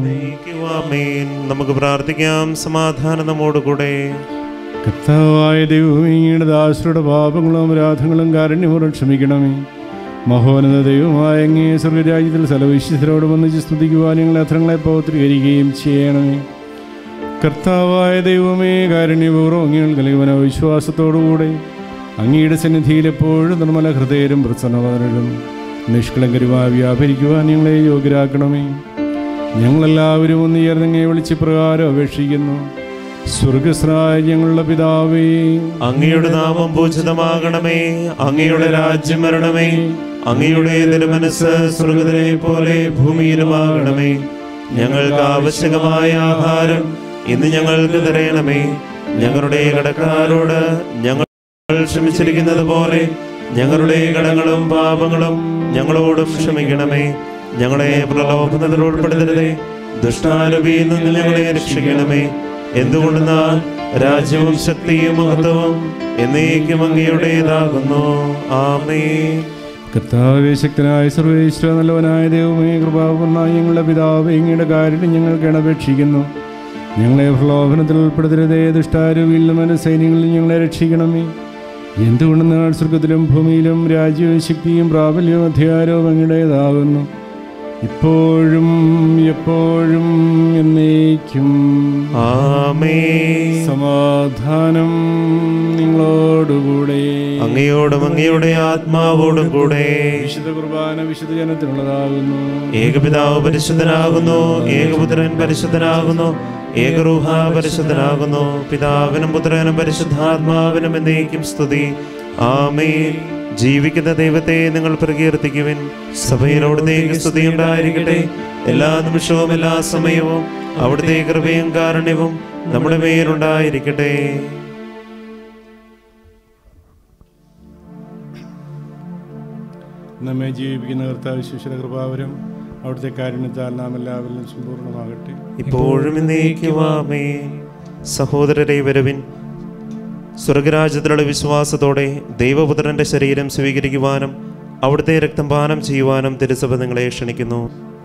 Speaker 1: ആമേൻ. നമുക്ക് പ്രാർത്ഥിക്കാം സമാധാനം നമ്മോടുകൂടെ
Speaker 2: കർത്താവായ ദൈവമേ ഇങ്ങയുടെ ദാസരുടെ പാപങ്ങളും ആരാധനകളും കാരുണ്യപൂർവ്വം ക്ഷമിക്കണമേ മഹോന്നത ദൈവമായ അങ്ങേ സ്വർഗരാജ്യത്തിൽ സലവിശുദ്ധരോട് വന്നിച്ച് സ്തുതിക്കുവാൻ ഞങ്ങളെ അത്രങ്ങളെ പൗത്രീകരിക്കുകയും ചെയ്യണമേ കർത്താവായ ദൈവമേ കാരുണ്യപൂർവ്വം അങ്ങകൾ കലയുവന വിശ്വാസത്തോടുകൂടെ അങ്ങയുടെ സന്നിധിയിൽ എപ്പോഴും നിർമ്മല ഹൃദയരും പ്രസന്നവതരും നിഷ്കളങ്കരുമായി വ്യാപരിക്കുവാൻ ഞങ്ങളെ യോഗ്യരാക്കണമേ ഞങ്ങളെല്ലാവരും ഒന്ന് ചേർന്നങ്ങയെ വിളിച്ച് പ്രകാരം അപേക്ഷിക്കുന്നു സ്വർഗസ്രായ ഞങ്ങളുടെ പിതാവേ
Speaker 1: അങ്ങയുടെ നാമം പൂജിതമാകണമേ അങ്ങയുടെ രാജ്യം വരണമേ അങ്ങയുടെ തിരുമനസ് സ്വർഗത്തിലെ പോലെ ഭൂമിയിലുമാകണമേ ഞങ്ങൾക്ക് ആവശ്യകമായ ആഹാരം ഇന്ന് ഞങ്ങൾക്ക് തരയണമേ ഞങ്ങളുടെ കടക്കാരോട് ഞങ്ങൾ ക്ഷമിച്ചിരിക്കുന്നത് പോലെ ഞങ്ങളുടെ കടങ്ങളും പാപങ്ങളും ഞങ്ങളോടും ക്ഷമിക്കണമേ ഞങ്ങളെ പ്രലോഭനത്തിൽ ഉൾപ്പെടുത്തരുതേ ദുഷ്ടാരൂപിയിൽ നിന്ന് ഞങ്ങളെ രക്ഷിക്കണമേ എന്തുകൊണ്ടെന്നാൽ രാജ്യവും ശക്തിയും മഹത്വവും എന്നേക്കും അങ്ങയുടേതാകുന്നു ആമേ
Speaker 2: കർത്താവേ ശക്തനായ സർവേശ്വര നല്ലവനായ ദൈവമേ കൃപാപൂർണ്ണ ഞങ്ങളുടെ പിതാവേ ഇങ്ങയുടെ കാര്യം ഞങ്ങൾക്ക് അപേക്ഷിക്കുന്നു ഞങ്ങളെ പ്രലോഭനത്തിൽ ഉൾപ്പെടുത്തരുതേ ദുഷ്ടാരൂപിയിൽ നിന്നും സൈന്യങ്ങളിൽ ഞങ്ങളെ രക്ഷിക്കണമേ എന്തുകൊണ്ടെന്നാൽ സ്വർഗത്തിലും ഭൂമിയിലും രാജ്യവും ശക്തിയും പ്രാബല്യവും അധികാരവും അങ്ങയുടേതാകുന്നു ഇപ്പോഴും എപ്പോഴും എന്നേക്കും
Speaker 1: ആമേ
Speaker 2: സമാധാനം നിങ്ങളോടുകൂടെ
Speaker 1: അങ്ങയോടും അങ്ങയുടെ ആത്മാവോടും കൂടെ
Speaker 2: വിശുദ്ധ കുർബാന വിശുദ്ധ ജനത്തിനുള്ളതാകുന്നു
Speaker 1: ഏകപിതാവ് പരിശുദ്ധനാകുന്നു ഏകപുത്രൻ പരിശുദ്ധനാകുന്നു ഏകരൂഹ പരിശുദ്ധനാകുന്നു പിതാവിനും പുത്രനും പരിശുദ്ധാത്മാവിനും എന്നേക്കും സ്തുതി ആമേ ജീവിക്കുന്ന ദൈവത്തെ നിങ്ങൾ പ്രകീർത്തിക്കുവിൻ സഭയിലോടത്തേക്ക് സ്തുതി ഉണ്ടായിരിക്കട്ടെ എല്ലാ നിമിഷവും എല്ലാ സമയവും അവിടുത്തെ കൃപയും കാരുണ്യവും നമ്മുടെ മേലുണ്ടായിരിക്കട്ടെ
Speaker 2: നമ്മെ ജീവിപ്പിക്കുന്ന കർത്താവ് ശിശുര കൃപാവരം അവിടുത്തെ കാരുണ്യത്താൽ നാം എല്ലാവരിലും സമ്പൂർണ്ണമാകട്ടെ
Speaker 1: ഇപ്പോഴും എന്നേക്കുവാമേ സഹോദരരെ വരവിൻ സ്വർഗരാജ്യത്തിലുള്ള വിശ്വാസത്തോടെ ദൈവപുത്രന്റെ ശരീരം സ്വീകരിക്കുവാനും അവിടുത്തെ രക്തം പാനം ചെയ്യുവാനും തിരുസഭ നിങ്ങളെ ക്ഷണിക്കുന്നു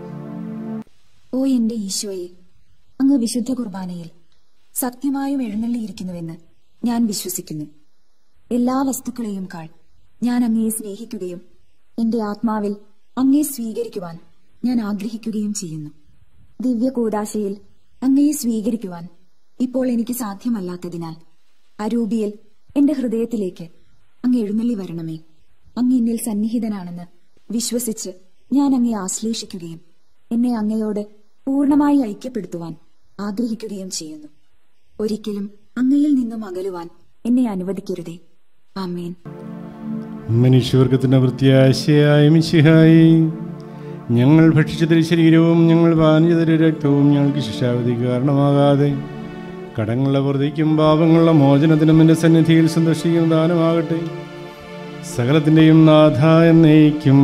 Speaker 4: ഓ എന്റെ ഈശോയെ അങ്ങ് വിശുദ്ധ കുർബാനയിൽ സത്യമായും എഴുന്നള്ളിയിരിക്കുന്നുവെന്ന് ഞാൻ വിശ്വസിക്കുന്നു എല്ലാ വസ്തുക്കളെയും കാൾ ഞാൻ അങ്ങയെ സ്നേഹിക്കുകയും എന്റെ ആത്മാവിൽ അങ്ങയെ സ്വീകരിക്കുവാൻ ഞാൻ ആഗ്രഹിക്കുകയും ചെയ്യുന്നു ദിവ്യ കൂടാശയിൽ അങ്ങയെ സ്വീകരിക്കുവാൻ ഇപ്പോൾ എനിക്ക് സാധ്യമല്ലാത്തതിനാൽ അരൂപിയിൽ എന്റെ ഹൃദയത്തിലേക്ക് അങ്ങ് എഴുന്നള്ളി വരണമേ അങ്ങ് എന്നിൽ സന്നിഹിതനാണെന്ന് വിശ്വസിച്ച് ഞാൻ അങ്ങയെ ആശ്ലേഷിക്കുകയും എന്നെ അങ്ങയോട് പൂർണ്ണമായി ഐക്യപ്പെടുത്തുവാൻ ആഗ്രഹിക്കുകയും ചെയ്യുന്നു ഒരിക്കലും അങ്ങയിൽ നിന്നും അകലുവാൻ എന്നെ അനുവദിക്കരുതേ ആമേൻ
Speaker 2: മനുഷ്യവർഗത്തിന്റെ വൃത്തിയാശയായ മിശിഹായി ഞങ്ങൾ ഭക്ഷിച്ചതിന് ശരീരവും ഞങ്ങൾ പാനിച്ചതിന് രക്തവും ഞങ്ങൾക്ക് ശിക്ഷാവധി കാരണമാകാതെ കടങ്ങളുടെ വർദ്ധിക്കും പാപങ്ങളുടെ മോചനത്തിനും എൻ്റെ സന്നിധിയിൽ സന്ദർശിക്കുന്ന ദാനമാകട്ടെ സകലത്തിൻ്റെയും നാഥ എന്നേക്കും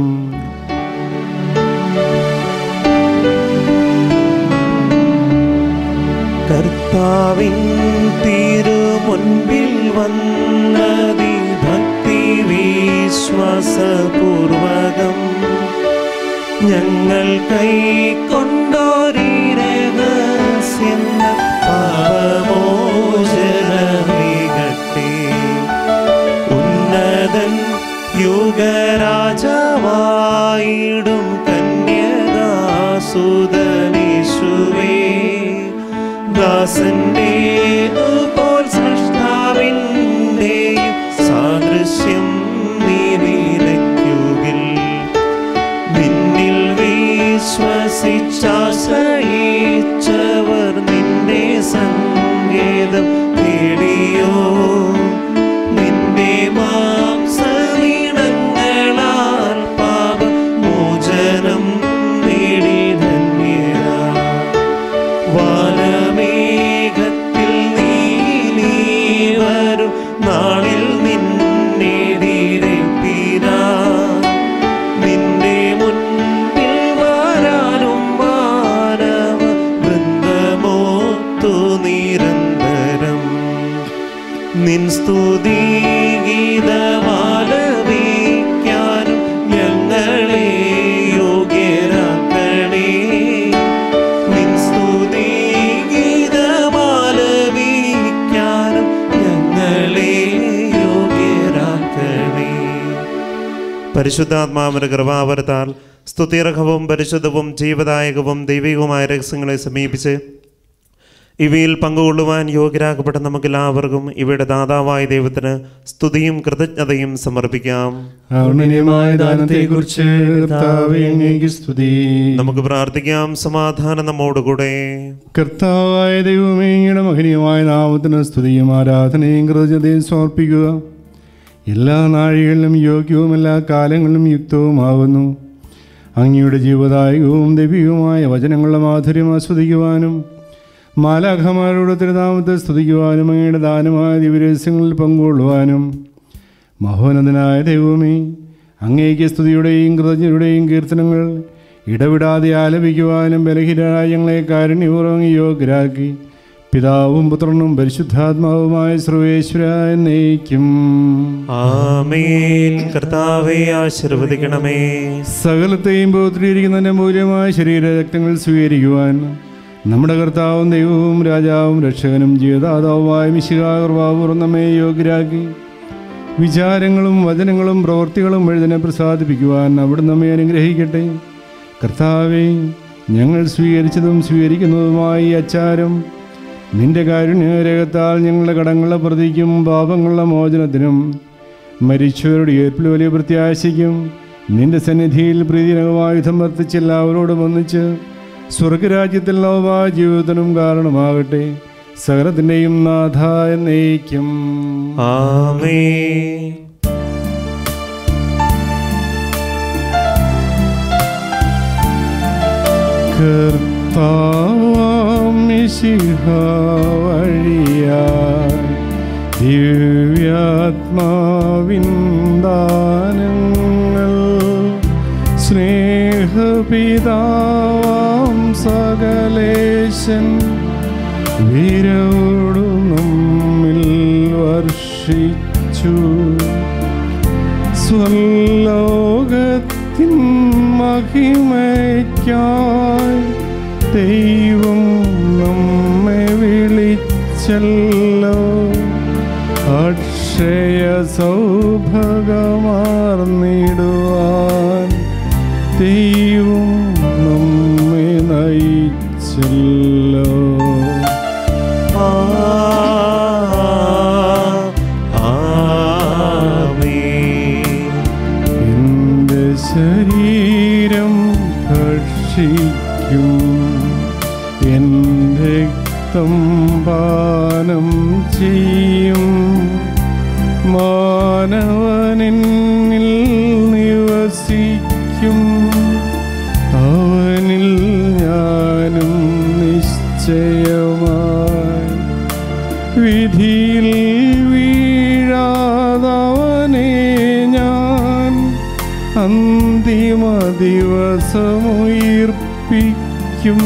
Speaker 1: കർത്താവിൻ തിരുമുൻപിൽ വന്നതി ഭക്തി വിശ്വാസപൂർവകം ഞങ്ങൾ കൈക്കൊണ്ടോരീ രഹസ്യം പാപമോചനമേകട്ടെ ഉന്നതൻ യുഗരാജാവായിടും കന്യകാസുതനീശുവേ ദാസന്റെ പോൽ സൃഷ്ടാവിൻ്റെയും സാദൃശ്യം നീ നിലയ്ക്കുകിൽ നിന്നിൽ വിശ്വസിച്ചാശ്രയിച്ചവർ നിന്റെ സങ്കേതം തേടിയോ നിന്റെ മാംസവീണങ്ങളാൽ പാപമോചനം നേടി ധന്യരാ വാനമേഘത്തിൽ നീ നീ വരും നാളിൽ നിന്നെ ധീരപ്പീരാ നിന്റെ മുൻപിൽ വരാനും മാനവ വൃന്ദമോത്തു നിരന്തരം നിൻ സ്തുതി ഗീതമാലപിക്കാനും ഞങ്ങളെ യോഗ്യരാക്കണേ നിൻ സ്തുതി ഗീതമാലപിക്കാനും ഞങ്ങളെ യോഗ്യരാക്കണേ പരിശുദ്ധാത്മാവിന്റെ കൃപാവരത്താൽ സ്തുതിർഹവും പരിശുദ്ധവും ജീവദായകവും ദൈവികവുമായ രഹസ്യങ്ങളെ സമീപിച്ച് ഇവയിൽ പങ്കുകൊള്ളുവാൻ യോഗ്യരാക്കപ്പെട്ട നമുക്കെല്ലാവർക്കും ഇവയുടെ ദാതാവായ ദൈവത്തിന് സ്തുതിയും കൃതജ്ഞതയും സമർപ്പിക്കാം
Speaker 2: ഔന്നന്യമായ ദാനത്തെക്കുറിച്ച് കർത്താവേ അങ്ങേക്ക് സ്തുതി
Speaker 1: നമുക്ക് പ്രാർത്ഥിക്കാം സമാധാനം നമ്മോടുകൂടെ
Speaker 2: കർത്താവായ ദൈവമേ അങ്ങയുടെ മഹനീയമായ നാമത്തിന് സ്തുതിയും ആരാധനയും കൃതജ്ഞതയും സമർപ്പിക്കുക എല്ലാ നാഴികളിലും യോഗ്യവും എല്ലാ കാലങ്ങളിലും യുക്തവുമാകുന്നു അങ്ങയുടെ ജീവദായകവും ദൈവികവുമായ വചനങ്ങളുടെ മാധുര്യം ആസ്വദിക്കുവാനും മാലാഖമാരുടെ തിരുനാമത്തെ സ്തുതിക്കുവാനും അങ്ങയുടെ ദാനമായ ദിവരഹസ്യങ്ങളിൽ പങ്കുകൊള്ളുവാനും മഹോന്നതനായ ദൈവമേ അങ്ങേക്ക് സ്തുതിയുടെയും കൃതജ്ഞരുടെയും കീർത്തനങ്ങൾ ഇടവിടാതെ ആലപിക്കുവാനും ബലഹീനരായ ഞങ്ങളെ കാരുണ്യപൂർവ്വം യോഗ്യരാക്കി പിതാവും പുത്രനും പരിശുദ്ധാത്മാവുമായ സർവേശ്വര എന്നേക്കും
Speaker 1: ആമേൻ കർത്താവെ ആശീർവദിക്കണമേ
Speaker 2: സകലത്തെയും പോത്രിയിരിക്കുന്നതിൻ്റെ മൂല്യമായ ശരീരരക്തങ്ങൾ സ്വീകരിക്കുവാൻ നമ്മുടെ കർത്താവും ദൈവവും രാജാവും രക്ഷകനും ജീവദാതാവുമായ മിശികാകർവാപൂർവ്വം നമ്മെ യോഗ്യരാക്കി വിചാരങ്ങളും വചനങ്ങളും പ്രവൃത്തികളും എഴുതിനെ പ്രസാദിപ്പിക്കുവാൻ അവിടെ നമ്മെ അനുഗ്രഹിക്കട്ടെ കർത്താവെ ഞങ്ങൾ സ്വീകരിച്ചതും സ്വീകരിക്കുന്നതുമായ ഈ അച്ചാരം നിന്റെ കാരുണ്യരകത്താൽ ഞങ്ങളുടെ കടങ്ങളുടെ പ്രതിക്കും പാപങ്ങളുടെ മോചനത്തിനും മരിച്ചവരുടെ ഏൽപ്പിൽ വലിയ പ്രത്യാശയ്ക്കും നിന്റെ സന്നിധിയിൽ പ്രീതിനകമായുധം വർത്തിച്ച് എല്ലാവരോടും ഒന്നിച്ച് സ്വർഗരാജ്യത്തിൽ നവമായ ജീവിതത്തിനും കാരണമാകട്ടെ സകലത്തിൻ്റെയും നാഥ എന്നേക്കും
Speaker 1: ആമേ
Speaker 2: കർത്താവാം മിശിഹ വഴിയായി ദിവ്യാത്മാവിൻ ദാനങ്ങൾ സ്നേഹപിതാവാം സകലേശൻ വിരോടു നമ്മിൽ വർഷിച്ചു സ്വലോകത്തിൻ മഹിമയ്ക്കായി ദൈവം നമ്മെ വിളിച്ചല്ലോ അക്ഷയ സൗഭഗമാർന്നിടുവാൻ ദൈവം നമ്മെ നയിച്ചല്ലോ
Speaker 1: ആ ആമേ
Speaker 2: എന്റെ ശരീരം ഭക്ഷിക്കും എൻ്റെ രക്തം പാനം ചെയ്യും മാനവനിൽ നിവസിക്കും അവനിൽ ഞാനും നിശ്ചയമായി വിധിയിൽ വീഴാതവനെ ഞാൻ അന്തിമ ദിവസമുയിർപ്പിക്കും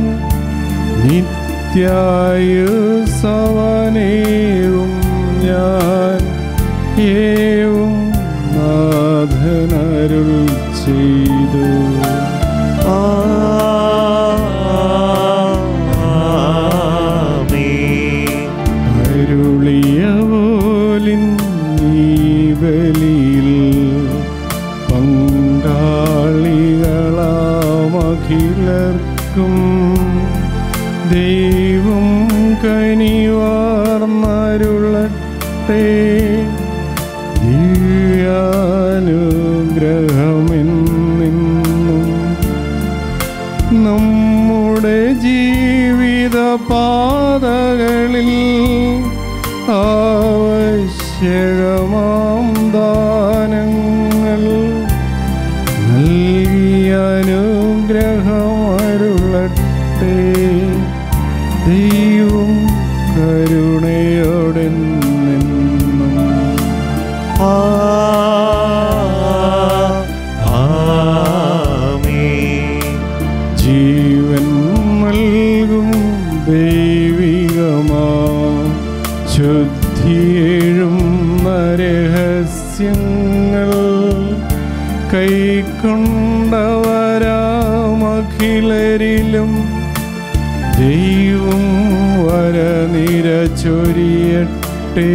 Speaker 2: നിത്യായുസവനേവും ഞാൻ ഏവും നാഥനരുൾ ചെയ്തു
Speaker 1: ആമേ
Speaker 2: അരുളിയ പോലിൻ ഈ ബലിയിൽ പങ്കാളികളാമഖിലർക്കും ദൈവം കനിവാർന്നരുളട്ടെ ദിവ്യാനുഗ്രഹമെന്നും നമ്മുടെ ജീവിത പാതകളിൽ ആവശ്യകമാം ദാനങ്ങൾ നൽകിയ അനുഗ്രഹമരുളട്ടെ ദൈവം കരുണയോടെ നിന്നും
Speaker 1: ആ ആമേ
Speaker 2: ജീവൻ നൽകും ദൈവികമാ ശുദ്ധിയേഴും രഹസ്യങ്ങൾ കൈക്കൊണ്ടവരാമഖിലരിലും ദൈവം വരനിര ചൊരിയട്ടെ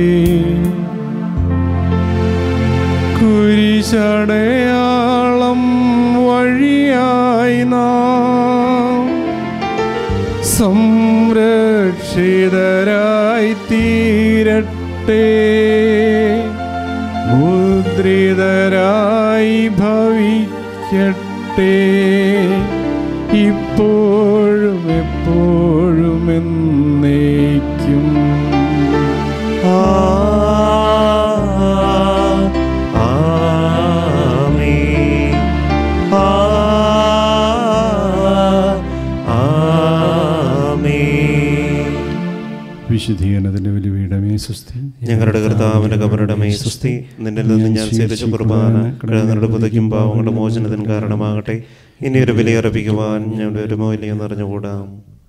Speaker 2: കുരിശടയാളം വഴിയായി നാം സംരക്ഷിതരായി തീരട്ടെ മുദ്രിതരായി ഭവിക്കട്ടെ ഇപ്പോഴും എപ്പോഴും എന്നേക്കും
Speaker 1: ആ ആമേ ആ ആമേ
Speaker 2: വിശുദ്ധീകരണത്തിന്റെ വലിയ വീടമേ സുസ്ഥി
Speaker 1: ഞങ്ങളുടെ കർത്താവിന്റെ കബറുടെ മേ സുസ്തി നിന്നിൽ നിന്ന് ഞാൻ സ്വീകരിച്ച കുർബാന കിഴങ്ങളുടെ പുതയ്ക്കും പാവങ്ങളുടെ മോചനത്തിന് കാരണമാകട്ടെ ഇനി ഒരു വിലയർപ്പിക്കുവാൻ ഞങ്ങളുടെ ഒരു മൂല്യം നിറഞ്ഞുകൂടാം